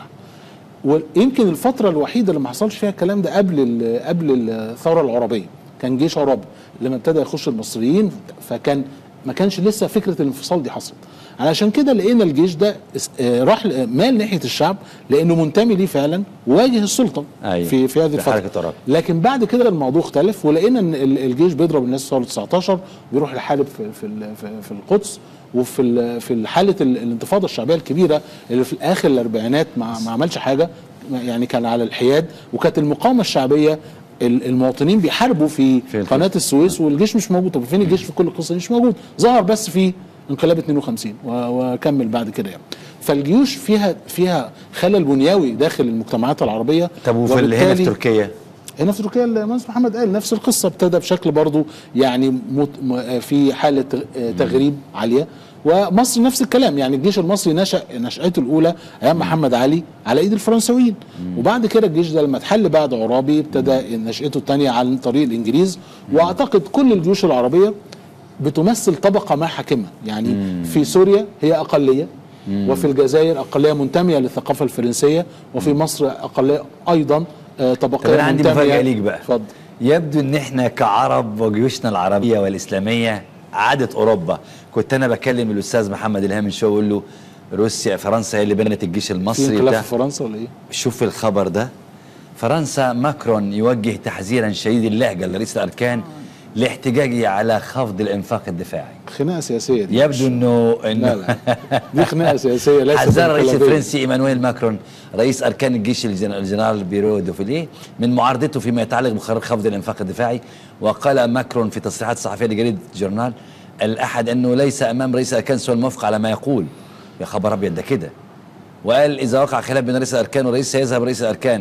Speaker 4: ويمكن الفترة الوحيدة اللي ما حصلش فيها الكلام ده قبل ال- قبل الثورة العربية كان جيش عربي لما ابتدى يخش المصريين فكان ما كانش لسه فكرة الانفصال دي حصلت علشان كده لقينا الجيش ده اس- آه، راح ل- مال ناحية الشعب لأنه منتمي ليه فعلا وواجه السلطة
Speaker 1: أيوة.
Speaker 4: في في هذه
Speaker 1: في
Speaker 4: الفترة
Speaker 1: حركة عرب.
Speaker 4: لكن بعد كده الموضوع اختلف ولقينا ان ال- الجيش بيضرب الناس في ثوره 19 بيروح يحارب في في ال- في, في القدس وفي ال- في حاله ال- الانتفاضه الشعبيه الكبيره اللي في اخر الاربعينات ما, ما عملش حاجه يعني كان على الحياد وكانت المقاومه الشعبيه ال- المواطنين بيحاربوا في,
Speaker 1: في الخ-
Speaker 4: قناه السويس والجيش مش موجود طب فين الجيش في كل القصه دي؟ مش موجود ظهر بس في انقلاب 52 و- وكمل بعد كده يعني فالجيوش فيها فيها خلل بنيوي داخل المجتمعات العربيه
Speaker 1: طب وفي ال- هنا في
Speaker 4: وبالتالي-
Speaker 1: تركيا
Speaker 4: هنا في تركيا المهندس محمد قال نفس القصه ابتدى بشكل برضو يعني مت م- في حاله آه، تغريب عاليه ومصر نفس الكلام يعني الجيش المصري نشا نشاته الاولى ايام محمد علي على ايد الفرنساويين وبعد كده الجيش ده لما اتحل بعد عرابي ابتدى نشاته الثانيه عن طريق الانجليز واعتقد كل الجيوش العربيه بتمثل طبقه ما حاكمه يعني في سوريا هي اقليه وفي الجزائر اقليه منتميه للثقافه الفرنسيه وفي مصر اقليه ايضا آه، طبقيه
Speaker 1: طب انا عندي
Speaker 4: منتمية-
Speaker 1: مفاجاه ليك بقى
Speaker 4: اتفضل
Speaker 1: يبدو ان احنا كعرب وجيوشنا العربيه والاسلاميه عادت اوروبا كنت انا بكلم الاستاذ محمد الهام من شويه اقول له روسيا فرنسا هي اللي بنت الجيش
Speaker 4: في
Speaker 1: المصري
Speaker 4: انقلاب
Speaker 1: بتاع
Speaker 4: في فرنسا ولا ايه؟
Speaker 1: شوف الخبر ده فرنسا ماكرون يوجه تحذيرا شديد اللهجه لرئيس الاركان لاحتجاجه على خفض الانفاق الدفاعي
Speaker 4: خناقه سياسيه دي
Speaker 1: يبدو انه
Speaker 4: لا
Speaker 1: انه
Speaker 4: لا دي خناقه سياسيه ليست
Speaker 1: حذر الرئيس
Speaker 4: انقلابية.
Speaker 1: الفرنسي ايمانويل ماكرون رئيس اركان الجيش الجن- الجنرال بيرو دوفيليه من معارضته فيما يتعلق بقرار خفض الانفاق الدفاعي وقال ماكرون في تصريحات صحفيه لجريده جورنال الاحد انه ليس امام رئيس الاركان سوى الموافقه على ما يقول يا خبر ابيض ده كده وقال اذا وقع خلاف بين رئيس الاركان والرئيس سيذهب رئيس الاركان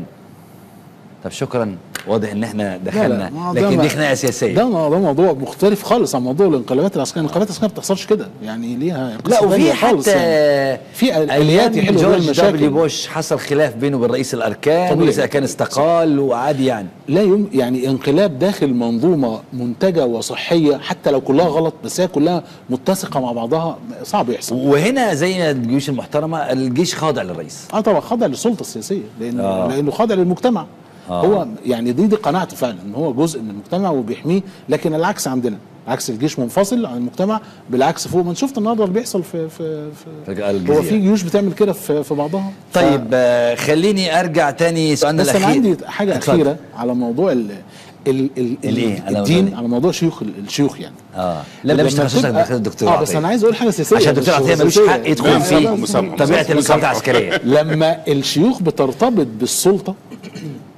Speaker 1: طب شكرا واضح ان احنا
Speaker 4: لا
Speaker 1: دخلنا
Speaker 4: لا ما ده
Speaker 1: لكن
Speaker 4: ما-
Speaker 1: دي خناقه سياسيه
Speaker 4: ده ما- ده موضوع مختلف خالص عن موضوع الانقلابات العسكريه، الانقلابات العسكريه ما بتحصلش كده يعني ليها
Speaker 1: لا
Speaker 4: قصة
Speaker 1: وفي
Speaker 4: تانية خالص
Speaker 1: حتى
Speaker 4: يعني. في اليات
Speaker 1: ايام
Speaker 4: يحلوا بيها
Speaker 1: جورج دبليو
Speaker 4: المشاكل
Speaker 1: بوش حصل خلاف بينه وبين رئيس الاركان
Speaker 4: طبيعي.
Speaker 1: ورئيس الاركان استقال وعادي يعني
Speaker 4: لا يم يعني انقلاب داخل منظومه منتجه وصحيه حتى لو كلها غلط بس هي كلها متسقه مع بعضها صعب يحصل
Speaker 1: وهنا زي الجيوش المحترمه الجيش خاضع للرئيس
Speaker 4: اه طبعا خاضع للسلطه السياسيه لانه
Speaker 1: آه.
Speaker 4: آه. لانه خاضع للمجتمع
Speaker 1: آه.
Speaker 4: آه. هو يعني دي دي قناعته فعلا ان هو جزء من المجتمع وبيحميه لكن العكس عندنا عكس الجيش منفصل عن المجتمع بالعكس فوق ما انت شفت النهارده اللي بيحصل في في,
Speaker 1: في
Speaker 4: في
Speaker 1: الجزيرة.
Speaker 4: هو في جيوش بتعمل كده في, في بعضها
Speaker 1: طيب آه خليني ارجع تاني سؤالنا
Speaker 4: بس
Speaker 1: الاخير
Speaker 4: انا عندي حاجه
Speaker 1: اتفضل.
Speaker 4: اخيره على موضوع ال ال ال
Speaker 1: الإيه؟ على
Speaker 4: الدين
Speaker 1: موضوع
Speaker 4: على موضوع شيوخ الشيوخ يعني
Speaker 1: اه لا لا مش
Speaker 4: لما
Speaker 1: تخصصك
Speaker 4: بتبقى-
Speaker 1: داخل الدكتور
Speaker 4: اه بس
Speaker 1: عطية.
Speaker 4: انا عايز اقول حاجه سياسيه
Speaker 1: عشان الدكتور
Speaker 4: مش
Speaker 1: عطيه ملوش
Speaker 4: سياسية.
Speaker 1: حق يدخل
Speaker 4: لا،
Speaker 1: في
Speaker 4: لا،
Speaker 2: مسامحة.
Speaker 1: طبيعه الانقلابات العسكريه
Speaker 4: لما الشيوخ بترتبط بالسلطه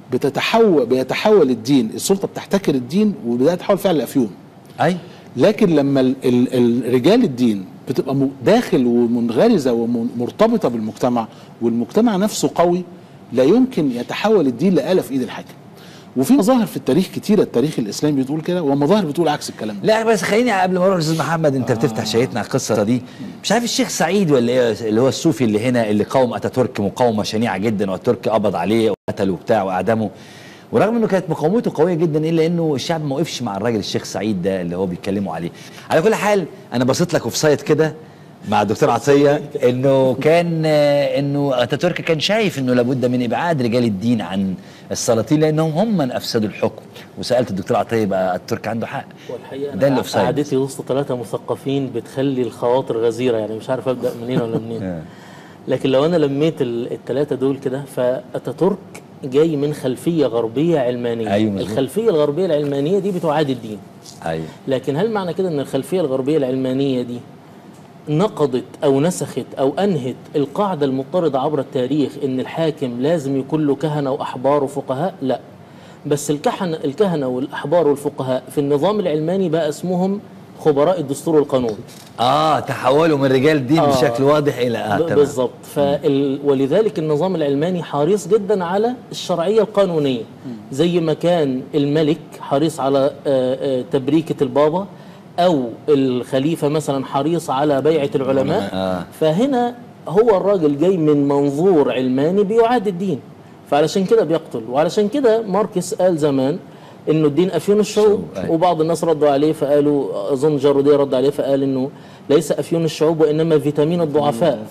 Speaker 4: بتتحول بيتحول الدين السلطه بتحتكر الدين وبدأت تتحول فعلا لافيون
Speaker 1: اي
Speaker 4: لكن لما ال ال ال رجال الدين بتبقى م- داخل ومنغرزه ومرتبطه بالمجتمع والمجتمع نفسه قوي لا يمكن يتحول الدين لآلة في ايد الحاكم وفي مظاهر في التاريخ كتيره التاريخ الاسلامي بتقول كده ومظاهر بتقول عكس الكلام ده
Speaker 1: لا بس خليني قبل ما اروح لاستاذ محمد انت بتفتح شهيتنا على القصه دي مش عارف الشيخ سعيد ولا ايه اللي هو الصوفي اللي هنا اللي قاوم اتاتورك مقاومه شنيعه جدا والترك قبض عليه وقتله وبتاع واعدمه ورغم انه كانت مقاومته قويه جدا الا انه الشعب ما وقفش مع الراجل الشيخ سعيد ده اللي هو بيتكلموا عليه على كل حال انا بصيت لك اوف سايد كده مع الدكتور عطيه انه كان آه، انه اتاتورك كان شايف انه لابد من ابعاد رجال الدين عن السلاطين لانهم هم من افسدوا الحكم وسالت الدكتور عطيه بقى الترك عنده حق
Speaker 3: والحقيقه
Speaker 1: ده
Speaker 3: انا
Speaker 1: اللي اوفسايد
Speaker 3: قعدتي وسط ثلاثه مثقفين بتخلي الخواطر غزيره يعني مش عارف ابدا منين ولا منين لكن لو انا لميت الثلاثه دول كده فاتاتورك جاي من خلفيه غربيه علمانيه
Speaker 1: أيوة مظبوط.
Speaker 3: الخلفيه الغربيه العلمانيه دي بتعادي الدين
Speaker 1: ايوه
Speaker 3: لكن هل معنى كده ان الخلفيه الغربيه العلمانيه دي نقضت او نسخت او انهت القاعده المضطرده عبر التاريخ ان الحاكم لازم يكون له كهنه واحبار وفقهاء لا بس الكهنه الكهنه والاحبار والفقهاء في النظام العلماني بقى اسمهم خبراء الدستور والقانون
Speaker 1: اه تحولوا من رجال دين
Speaker 3: آه.
Speaker 1: بشكل واضح الى اه
Speaker 3: ب-
Speaker 1: تمام
Speaker 3: بالظبط فال... ولذلك النظام العلماني حريص جدا على الشرعيه القانونيه زي ما كان الملك حريص على آه، آه، تبريكه البابا او الخليفه مثلا حريص على بيعه العلماء
Speaker 1: آه.
Speaker 3: فهنا هو الراجل جاي من منظور علماني بيعاد الدين فعلشان كده بيقتل وعلشان كده ماركس قال زمان انه الدين افيون الشعوب
Speaker 1: الشعوب، أيوة.
Speaker 3: وبعض الناس ردوا عليه فقالوا اظن جاروديه رد عليه فقال انه ليس افيون الشعوب وانما فيتامين الضعفاء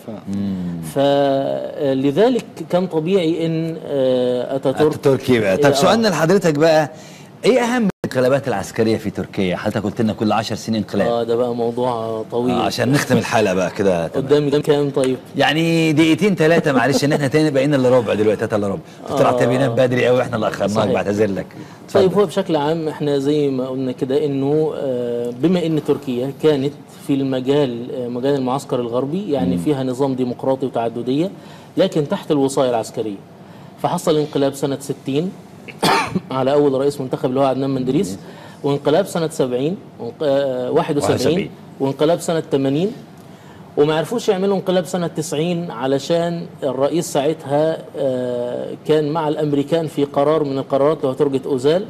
Speaker 3: فلذلك كان طبيعي ان آه، اتاتورك
Speaker 1: تركي بقى طب
Speaker 3: آه.
Speaker 1: سؤالنا لحضرتك بقى ايه اهم الانقلابات العسكريه في تركيا حضرتك قلت لنا كل 10 سنين انقلاب
Speaker 3: اه ده بقى موضوع طويل
Speaker 1: آه عشان نختم الحلقه بقى كده تمام.
Speaker 3: قدامي كام كام طيب
Speaker 1: يعني دقيقتين ثلاثه معلش ان احنا تاني بقينا الا ربع دلوقتي تلاته الا ربع دكتور
Speaker 3: آه.
Speaker 1: عطيه بينام بدري قوي احنا اللي اخرناك
Speaker 3: صحيح.
Speaker 1: بعتذر لك
Speaker 3: طيب
Speaker 1: اتفضل.
Speaker 3: هو بشكل عام احنا زي ما قلنا كده انه آه، بما ان تركيا كانت في المجال آه، مجال المعسكر الغربي يعني فيها نظام ديمقراطي وتعدديه لكن تحت الوصايه العسكريه فحصل انقلاب سنه 60 على اول رئيس منتخب اللي هو عدنان مندريس وانقلاب سنه 70 وانق- آه،
Speaker 1: 71.
Speaker 3: 71 وانقلاب سنه 80 وما عرفوش يعملوا انقلاب سنة 90 علشان الرئيس ساعتها آه، كان مع الأمريكان في قرار من القرارات اللي هو ترجة أوزال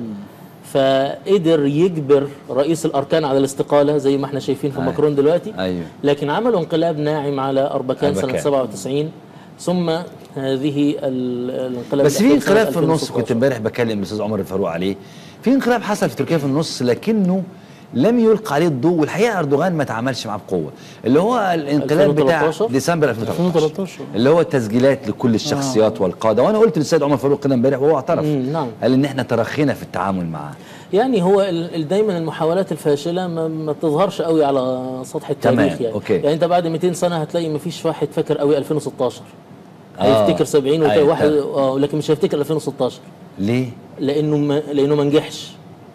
Speaker 3: فقدر يجبر رئيس الأركان على الاستقالة زي ما احنا شايفين في
Speaker 1: أيوة.
Speaker 3: ماكرون دلوقتي
Speaker 1: ايوه
Speaker 3: لكن عملوا انقلاب ناعم على أربكان سنة
Speaker 1: أربكان.
Speaker 3: 97 ثم هذه ال- الانقلاب
Speaker 1: بس في
Speaker 3: الأخير سنة
Speaker 1: انقلاب في النص
Speaker 3: 2016.
Speaker 1: كنت امبارح بكلم الاستاذ عمر الفاروق عليه في انقلاب حصل في تركيا في النص لكنه لم يلقى عليه الضوء والحقيقه اردوغان ما تعاملش معاه بقوه اللي هو الانقلاب بتاع
Speaker 3: 2013
Speaker 1: ديسمبر 2013
Speaker 4: 2013
Speaker 1: اللي هو التسجيلات لكل الشخصيات والقاده وانا قلت للسيد عمر فاروق كده امبارح وهو اعترف
Speaker 3: مم، نعم.
Speaker 1: قال ان احنا ترخينا في التعامل معاه
Speaker 3: يعني هو ال- ال- دايما المحاولات الفاشله ما, ما بتظهرش قوي على سطح التاريخ
Speaker 1: تمام،
Speaker 3: يعني
Speaker 1: أوكي.
Speaker 3: يعني انت بعد 200 سنه هتلاقي ما فيش واحد فاكر قوي 2016
Speaker 1: آه.
Speaker 3: هيفتكر 70 وت-
Speaker 1: أيوة،
Speaker 3: واحد
Speaker 1: تمام.
Speaker 3: اه لكن مش هيفتكر 2016
Speaker 1: ليه؟
Speaker 3: لانه ما لانه ما نجحش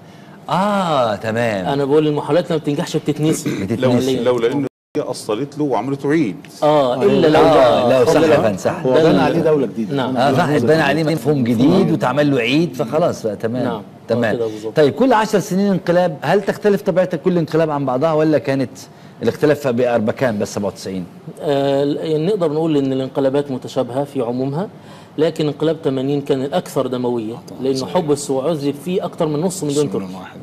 Speaker 1: اه تمام
Speaker 3: انا بقول المحاولات لما بتنجحش بتتنسي
Speaker 2: لو
Speaker 1: بتتنسي.
Speaker 3: فعلياً.
Speaker 2: لولا انه هي اصلت له وعملته عيد
Speaker 3: اه الا لو
Speaker 1: اه لو صح
Speaker 3: اتفضل
Speaker 1: يا
Speaker 3: يا
Speaker 1: فندم صح
Speaker 4: هو
Speaker 3: ده
Speaker 4: بنى
Speaker 3: ال-
Speaker 4: عليه دوله جديده
Speaker 3: نعم.
Speaker 1: اه صح اتبنى عليه مفهوم جديد وتعمل له عيد فخلاص بقى تمام
Speaker 3: نعم،
Speaker 1: تمام
Speaker 3: آه كده بالظبط.
Speaker 1: طيب كل عشر سنين انقلاب هل تختلف طبيعه كل انقلاب عن بعضها ولا كانت الاختلاف بأربكان بس 97
Speaker 3: آه يعني نقدر نقول ان الانقلابات متشابهه في عمومها لكن انقلاب 80 كان الاكثر دمويه لانه حبس وعذب فيه اكثر من نص مليون تركي
Speaker 4: واحد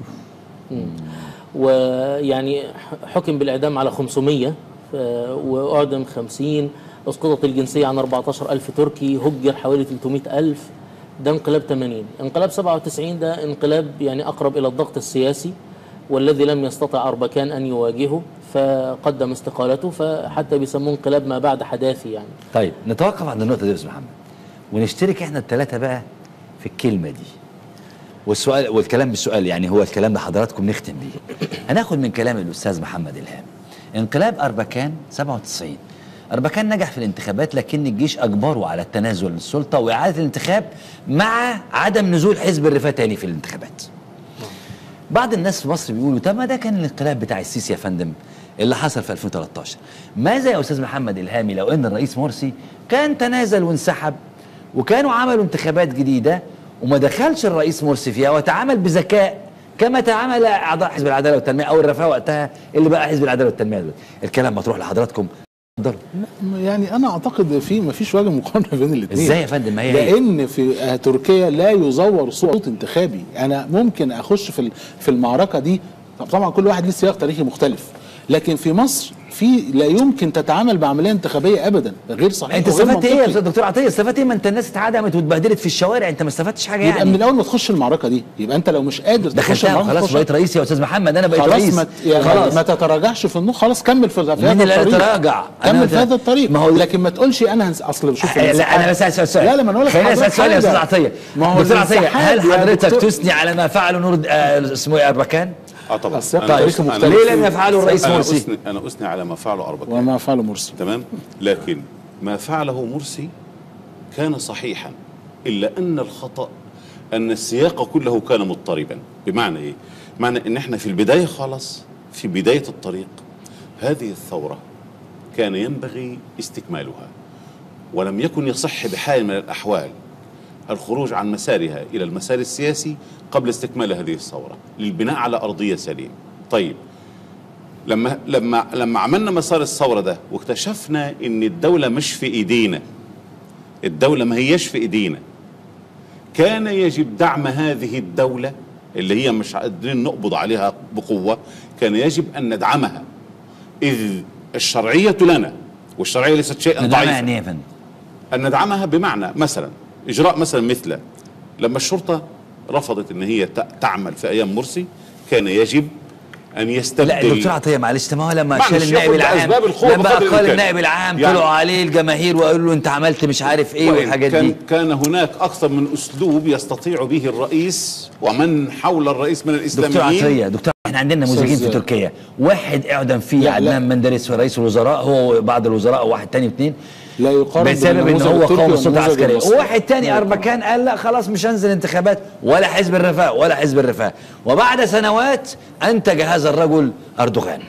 Speaker 3: ويعني حكم بالإعدام على 500 آه، وأعدم 50 أسقطت الجنسية عن 14 ألف تركي هجر حوالي 300 ألف ده انقلاب 80 انقلاب 97 ده انقلاب يعني أقرب إلى الضغط السياسي والذي لم يستطع أربكان أن يواجهه فقدم استقالته فحتى بيسموه انقلاب ما بعد حداثي يعني
Speaker 1: طيب نتوقف عند النقطه دي يا استاذ محمد ونشترك احنا الثلاثه بقى في الكلمه دي والسؤال والكلام بالسؤال يعني هو الكلام ده حضراتكم نختم بيه هناخد من كلام الاستاذ محمد الهام انقلاب اربكان 97 اربكان نجح في الانتخابات لكن الجيش اجبره على التنازل للسلطه واعاده الانتخاب مع عدم نزول حزب الرفاه تاني في الانتخابات بعض الناس في مصر بيقولوا طب ما ده كان الانقلاب بتاع السيسي يا فندم اللي حصل في 2013 ماذا يا استاذ محمد الهامي لو ان الرئيس مرسي كان تنازل وانسحب وكانوا عملوا انتخابات جديده وما دخلش الرئيس مرسي فيها وتعامل بذكاء كما تعامل اعضاء حزب العداله والتنميه او الرفاه وقتها اللي بقى حزب العداله والتنميه دلوقتي الكلام مطروح لحضراتكم اتفضلوا
Speaker 4: يعني انا اعتقد في ما فيش وجه مقارنه بين الاثنين
Speaker 1: ازاي يا فندم ما هي هي
Speaker 4: لان في آه، تركيا لا يزور صوت انتخابي انا ممكن اخش في ال- في المعركه دي طب طبعا كل واحد ليه سياق تاريخي مختلف لكن في مصر في لا يمكن تتعامل بعمليه انتخابيه ابدا غير صحيح
Speaker 1: انت
Speaker 4: وغير
Speaker 1: استفدت ايه يا
Speaker 4: منطقي.
Speaker 1: استاذ دكتور عطيه استفدت ايه ما انت الناس اتعدمت واتبهدلت في الشوارع انت ما استفدتش حاجه
Speaker 4: يبقى من
Speaker 1: يعني
Speaker 4: الاول ما تخش المعركه دي يبقى انت لو مش قادر تخش
Speaker 1: دخلتها
Speaker 4: المعركه
Speaker 1: خلاص
Speaker 4: تخش-
Speaker 1: بقيت رئيس يا استاذ محمد انا بقيت
Speaker 4: خلاص
Speaker 1: رئيس
Speaker 4: ما يعني
Speaker 1: خلاص
Speaker 4: ما تتراجعش في النص خلاص كمل في في هذا
Speaker 1: مين اللي قال
Speaker 4: الطريق
Speaker 1: تراجع؟ أنا
Speaker 4: كمل في
Speaker 1: ده-
Speaker 4: هذا الطريق
Speaker 1: ما
Speaker 4: ما
Speaker 1: هو-
Speaker 4: هو لكن ما تقولش انا هنس... اصل شوف
Speaker 1: لا انا بس اسال سؤال
Speaker 4: لا لا ما انا اقول لك
Speaker 1: خليني اسال
Speaker 4: حضرتك
Speaker 1: سؤال يا استاذ
Speaker 4: حاجة.
Speaker 1: عطيه
Speaker 4: ما هو
Speaker 1: دكتور عطيه
Speaker 4: الانسحاب
Speaker 1: هل
Speaker 4: يا
Speaker 1: حضرتك
Speaker 4: دكتور-
Speaker 1: تثني على ما فعله نور آه، اسمه ايه اربكان؟
Speaker 2: اه طبعا
Speaker 4: السياق
Speaker 2: أنا
Speaker 4: التاريخي
Speaker 2: أثني-
Speaker 4: مختلف.
Speaker 2: أنا
Speaker 1: ليه لم يفعله الرئيس
Speaker 2: أنا
Speaker 1: مرسي؟
Speaker 2: أثني أنا أثني على ما فعله أربكان
Speaker 4: وما فعله مرسي
Speaker 2: تمام لكن ما فعله مرسي كان صحيحا إلا أن الخطأ أن السياق كله كان مضطربا بمعنى إيه؟ معنى أن احنا في البداية خالص في بداية الطريق هذه الثورة كان ينبغي استكمالها ولم يكن يصح بحال من الأحوال الخروج عن مسارها إلى المسار السياسي قبل استكمال هذه الثورة للبناء على أرضية سليمة طيب لما لما لما عملنا مسار الثوره ده واكتشفنا ان الدوله مش في ايدينا الدوله ما هياش في ايدينا كان يجب دعم هذه الدوله اللي هي مش قادرين نقبض عليها بقوه كان يجب ان ندعمها اذ الشرعيه لنا والشرعيه ليست شيئا
Speaker 1: ندعمها
Speaker 2: ضعيفا
Speaker 1: يعني ايه يا فندم؟
Speaker 2: أن ندعمها بمعنى مثلا إجراء مثلا مثل لما الشرطة رفضت أن هي ت- تعمل في أيام مرسي كان يجب أن يستبدل
Speaker 1: لا الدكتور عطيه معلش طب ما هو لما
Speaker 2: معلش،
Speaker 1: شال النائب
Speaker 2: ياخد
Speaker 1: العام
Speaker 2: بأسباب الخوف
Speaker 1: لما
Speaker 2: بقدر
Speaker 1: قال
Speaker 2: الإمكان.
Speaker 1: النائب العام
Speaker 2: يعني-
Speaker 1: طلعوا عليه الجماهير وقالوا له انت عملت مش عارف ايه
Speaker 2: وإن
Speaker 1: والحاجات
Speaker 2: كان
Speaker 1: دي
Speaker 2: كان هناك أكثر من أسلوب يستطيع به الرئيس ومن حول الرئيس من
Speaker 1: دكتور
Speaker 2: الإسلاميين
Speaker 1: عطيه دكتور احنا عندنا نموذجين في
Speaker 4: أستاذ-
Speaker 1: تركيا واحد اعدم فيه
Speaker 4: لا، لا.
Speaker 1: عدنان مندرس رئيس الوزراء هو وبعض الوزراء وواحد تاني واثنين
Speaker 4: لا يقارن
Speaker 1: بسبب ان
Speaker 4: بالنموذج
Speaker 1: هو
Speaker 4: التركي
Speaker 1: قوم السلطه
Speaker 4: والنموذج
Speaker 1: العسكريه
Speaker 4: المصري.
Speaker 1: وواحد تاني اربكان قال لا خلاص مش هنزل انتخابات ولا حزب الرفاه ولا حزب الرفاه وبعد سنوات انتج هذا الرجل اردوغان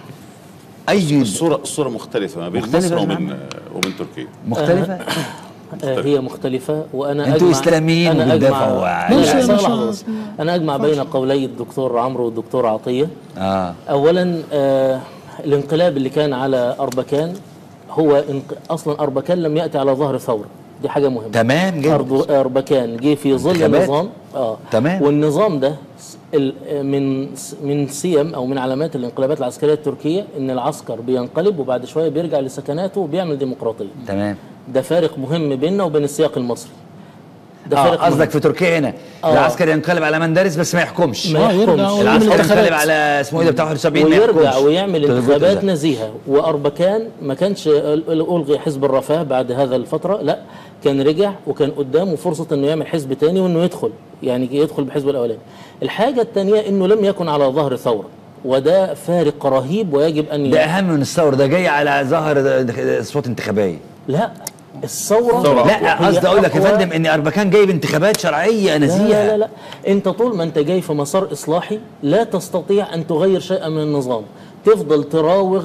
Speaker 1: اي
Speaker 2: الصورة الصورة مختلفة ما بين
Speaker 1: مختلفة
Speaker 2: مصر
Speaker 1: يا
Speaker 2: ومن
Speaker 1: محمد.
Speaker 2: ومن تركيا
Speaker 1: مختلفه
Speaker 3: آه، هي مختلفة وأنا
Speaker 1: أنتوا
Speaker 3: أجمع
Speaker 1: إسلاميين
Speaker 3: أنا
Speaker 1: وبتدافعوا
Speaker 3: أجمع
Speaker 1: عن-
Speaker 3: لا،
Speaker 4: ماشي،
Speaker 3: لا،
Speaker 4: ماشي.
Speaker 3: لحظة بس. أنا أجمع بين قولي الدكتور عمرو والدكتور عطية
Speaker 1: اه
Speaker 3: أولا آه الانقلاب اللي كان على أربكان هو انق- أصلا أربكان لم يأتي على ظهر ثورة دي حاجة مهمة
Speaker 1: تمام جدا
Speaker 3: أرض أربكان جه في ظل
Speaker 1: انتخابات.
Speaker 3: نظام اه
Speaker 1: تمام.
Speaker 3: والنظام ده س- ال- من س- من سيم او من علامات الانقلابات العسكريه التركيه ان العسكر بينقلب وبعد شويه بيرجع لسكناته وبيعمل ديمقراطيه
Speaker 1: تمام
Speaker 3: ده فارق مهم بيننا وبين السياق المصري ده
Speaker 1: اه
Speaker 3: فارق
Speaker 1: قصدك
Speaker 3: مهم.
Speaker 1: في تركيا هنا
Speaker 3: آه.
Speaker 1: العسكر ينقلب على مندرس بس ما يحكمش
Speaker 3: ما
Speaker 4: آه، يرجع
Speaker 3: يحكمش.
Speaker 4: ويعمل
Speaker 1: العسكر
Speaker 4: انتخابات.
Speaker 1: ينقلب على اسمه ايه ده بتاع 71 ما
Speaker 3: ويرجع
Speaker 1: يحكمش.
Speaker 3: ويعمل
Speaker 1: تظبط
Speaker 3: انتخابات
Speaker 1: ده.
Speaker 3: نزيهه واربكان ما كانش ال- الغي حزب الرفاه بعد هذا الفتره لا كان رجع وكان قدامه فرصه انه يعمل حزب تاني وانه يدخل يعني يدخل بحزب الاولاني الحاجه الثانيه انه لم يكن على ظهر ثوره وده فارق رهيب ويجب ان
Speaker 1: ده اهم من الثوره ده جاي على ظهر اصوات انتخابيه
Speaker 3: لا الثوره
Speaker 2: ثورة
Speaker 1: لا
Speaker 3: هي
Speaker 1: قصدي اقول لك يا
Speaker 3: أقوى-
Speaker 1: فندم ان اربكان جايب انتخابات شرعيه
Speaker 3: لا
Speaker 1: نزيهه
Speaker 3: لا لا لا انت طول ما انت جاي في مسار اصلاحي لا تستطيع ان تغير شيئا من النظام تفضل تراوغ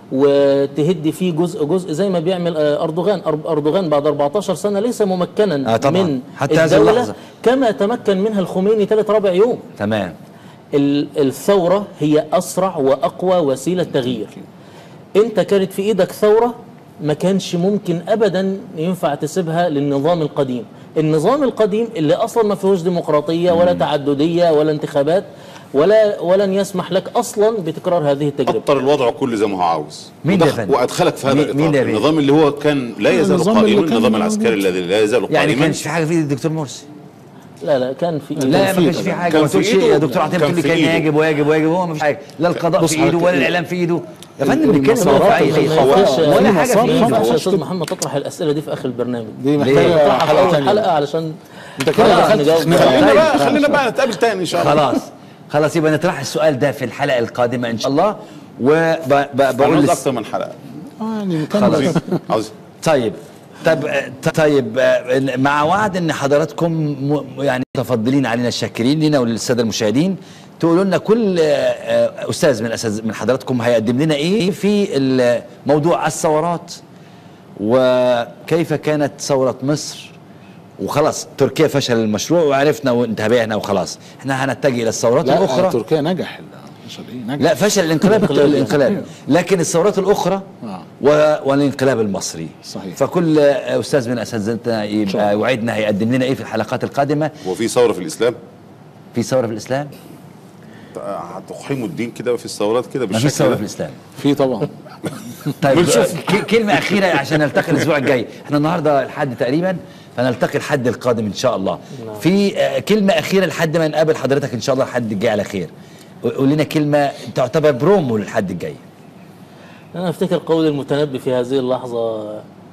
Speaker 3: وتهدي فيه جزء جزء زي ما بيعمل آه، اردوغان أر- اردوغان بعد 14 سنه ليس ممكنا
Speaker 1: آه طبعاً.
Speaker 3: من
Speaker 1: حتى هذه
Speaker 3: الدوله
Speaker 1: اللحظة.
Speaker 3: كما تمكن منها الخميني ثلاث ربع يوم
Speaker 1: تمام
Speaker 3: ال- الثوره هي اسرع واقوى وسيله تغيير انت كانت في ايدك ثوره ما كانش ممكن ابدا ينفع تسيبها للنظام القديم النظام القديم اللي اصلا ما فيهوش ديمقراطيه ولا تعدديه ولا انتخابات ولا ولن يسمح لك اصلا بتكرار هذه التجربه
Speaker 2: أطر الوضع كله زي ما هو عاوز
Speaker 1: مين ده يا
Speaker 2: ودخ-
Speaker 1: فندم؟
Speaker 2: وأدخلك في هذا
Speaker 1: مين- مين ده
Speaker 2: الإطار
Speaker 1: يا بيه؟
Speaker 2: النظام اللي هو كان لا يزال
Speaker 4: النظام اللي
Speaker 2: قائما
Speaker 4: كان
Speaker 2: النظام
Speaker 4: موجود.
Speaker 2: العسكري الذي لا يزال
Speaker 1: يعني
Speaker 2: قائما
Speaker 1: كانش في حاجه في ايد الدكتور مرسي
Speaker 3: لا لا كان في
Speaker 1: لا ما
Speaker 4: في
Speaker 1: كانش
Speaker 4: إيده.
Speaker 1: في حاجه
Speaker 2: كان
Speaker 1: ما
Speaker 2: في
Speaker 1: تقولش
Speaker 2: إيده.
Speaker 1: يا دكتور عطيه
Speaker 2: كان
Speaker 1: بتقول لي
Speaker 2: في
Speaker 1: كان
Speaker 2: إيده.
Speaker 1: يجب ويجب ويجب هو ما فيش حاجه لا القضاء
Speaker 4: بص
Speaker 1: في ايده
Speaker 4: حضرتك،
Speaker 1: ولا
Speaker 4: ال-
Speaker 1: الاعلام في ايده يا فندم بنتكلم
Speaker 4: المسارات
Speaker 1: هو في
Speaker 4: اللي
Speaker 1: ايه
Speaker 3: ما ينفعش
Speaker 1: ولا حاجه
Speaker 4: المسار
Speaker 1: في
Speaker 3: ما
Speaker 1: ايده
Speaker 3: ينفعش يا
Speaker 4: خلاص.
Speaker 3: استاذ محمد تطرح الاسئله دي في اخر البرنامج
Speaker 4: دي
Speaker 1: ليه؟
Speaker 4: محتاجه
Speaker 3: تطرحها في
Speaker 4: حلقه
Speaker 3: اول
Speaker 4: ثانيه
Speaker 3: حلقه علشان
Speaker 4: انت كده
Speaker 3: خلاص
Speaker 4: دخلت
Speaker 3: نجاوب.
Speaker 4: في خناقة.
Speaker 2: خلينا
Speaker 4: طيب،
Speaker 2: بقى
Speaker 4: طيب.
Speaker 2: خلينا بقى نتقابل تاني إن شاء الله
Speaker 1: خلاص خلاص يبقى نطرح السؤال ده في الحلقه القادمه ان شاء الله وبقول
Speaker 2: هنعوز
Speaker 1: لس...
Speaker 2: أكثر من حلقة
Speaker 4: آه، يعني
Speaker 1: خلاص.
Speaker 4: نكمل
Speaker 2: عاوزين عاوزين
Speaker 1: طيب طب طيب آه، مع وعد ان حضراتكم م- يعني متفضلين علينا الشاكرين لنا وللساده المشاهدين تقولوا لنا كل آه، آه، استاذ من أساز من حضراتكم هيقدم لنا ايه في ال- موضوع الثورات وكيف كانت ثوره مصر وخلاص تركيا فشل المشروع وعرفنا وانتهينا وخلاص احنا هنتجه الى الثورات
Speaker 4: لا
Speaker 1: الاخرى
Speaker 4: تركيا نجح ال- مش إيه، نجح
Speaker 1: لا فشل الانقلاب
Speaker 3: الانقلاب.
Speaker 1: الانقلاب لكن الثورات الاخرى
Speaker 4: آه.
Speaker 1: و- والانقلاب المصري
Speaker 4: صحيح.
Speaker 1: فكل استاذ من اساتذتنا
Speaker 4: شاء الله.
Speaker 1: يبقى وعدنا هيقدم لنا ايه في الحلقات القادمه
Speaker 2: وفي ثوره في الاسلام
Speaker 1: في ثوره في الاسلام
Speaker 2: هتقحموا الدين كده في الثورات كده
Speaker 1: ما فيش
Speaker 2: بالشكل
Speaker 1: ثوره
Speaker 2: ده
Speaker 1: في الاسلام
Speaker 4: في طبعا
Speaker 1: طيب
Speaker 2: بنشوف.
Speaker 1: ك- كلمه اخيره عشان نلتقي الاسبوع الجاي احنا النهارده الحد تقريبا فنلتقي الحد القادم ان شاء الله في آه، كلمه اخيره لحد ما نقابل حضرتك ان شاء الله الحد الجاي على خير قول لنا كلمه تعتبر برومو للحد الجاي
Speaker 3: أنا أفتكر قول المتنبي في هذه اللحظة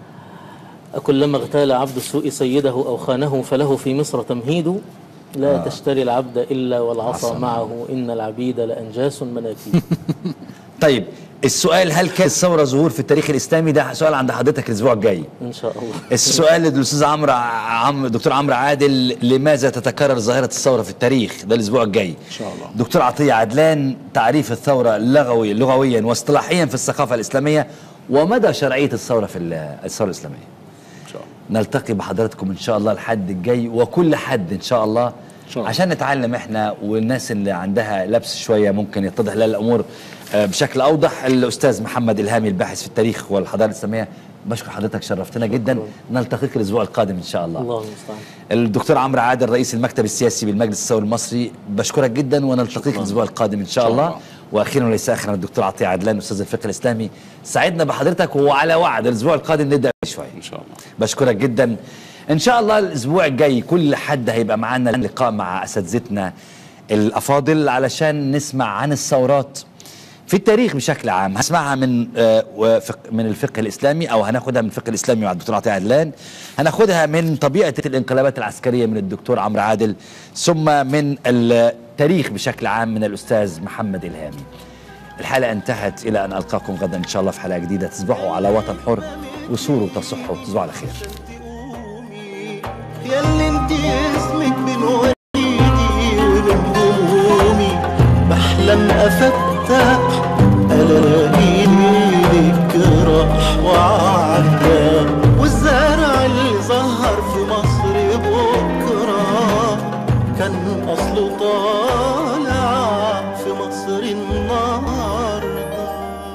Speaker 3: كلما اغتال عبد السوء سيده أو خانه فله في مصر تمهيد لا آه. تشتري العبد إلا والعصا
Speaker 1: عصا.
Speaker 3: معه إن العبيد لأنجاس مناكيد
Speaker 1: طيب السؤال هل كانت الثوره ظهور في التاريخ الاسلامي ده سؤال عند حضرتك الاسبوع الجاي
Speaker 3: إن شاء الله
Speaker 1: السؤال للاستاذ عمرو عم دكتور عمرو عادل لماذا تتكرر ظاهره الثوره في التاريخ ده الاسبوع الجاي ان
Speaker 4: شاء الله.
Speaker 1: دكتور عطيه عدلان تعريف الثوره لغوي لغويا واصطلاحيا في الثقافه الاسلاميه ومدى شرعيه الثوره في ال- الثوره الاسلاميه
Speaker 2: ان شاء الله
Speaker 1: نلتقي بحضراتكم ان شاء الله الحد الجاي وكل حد ان شاء الله
Speaker 4: شاء الله.
Speaker 1: عشان نتعلم احنا والناس اللي عندها لبس شويه ممكن يتضح لها الامور آه، بشكل اوضح الاستاذ محمد الهامي الباحث في التاريخ والحضاره الاسلاميه بشكر حضرتك شرفتنا جدا نلتقيك الاسبوع القادم ان شاء الله
Speaker 3: الله المستعان
Speaker 1: الدكتور عمرو عادل رئيس المكتب السياسي بالمجلس الثوري المصري بشكرك جدا ونلتقيك الاسبوع القادم ان شاء
Speaker 4: شاء
Speaker 1: الله
Speaker 4: الله.
Speaker 1: واخيرا وليس اخرا الدكتور عطيه عدلان استاذ الفقه الاسلامي سعدنا بحضرتك وعلى وعد الاسبوع القادم نبدا شويه
Speaker 2: ان شاء الله
Speaker 1: بشكرك جدا ان شاء الله الاسبوع الجاي كل حد هيبقى معانا لقاء مع اساتذتنا الافاضل علشان نسمع عن الثورات في التاريخ بشكل عام هنسمعها من آه، وفق من الفقه الاسلامي او هناخدها من الفقه الاسلامي مع الدكتور عطيه عدلان هناخدها من طبيعه الانقلابات العسكريه من الدكتور عمرو عادل ثم من التاريخ بشكل عام من الاستاذ محمد الهامي الحلقه انتهت الى ان القاكم غدا ان شاء الله في حلقه جديده تصبحوا على وطن حر وصوروا تصحوا تصبحوا على خير
Speaker 5: ياللي انت اسمك بين وريدي وبين همومي بحلم افتح الاقي لك راح وعدى والزرع اللي ظهر في مصر بكره كان اصله طالع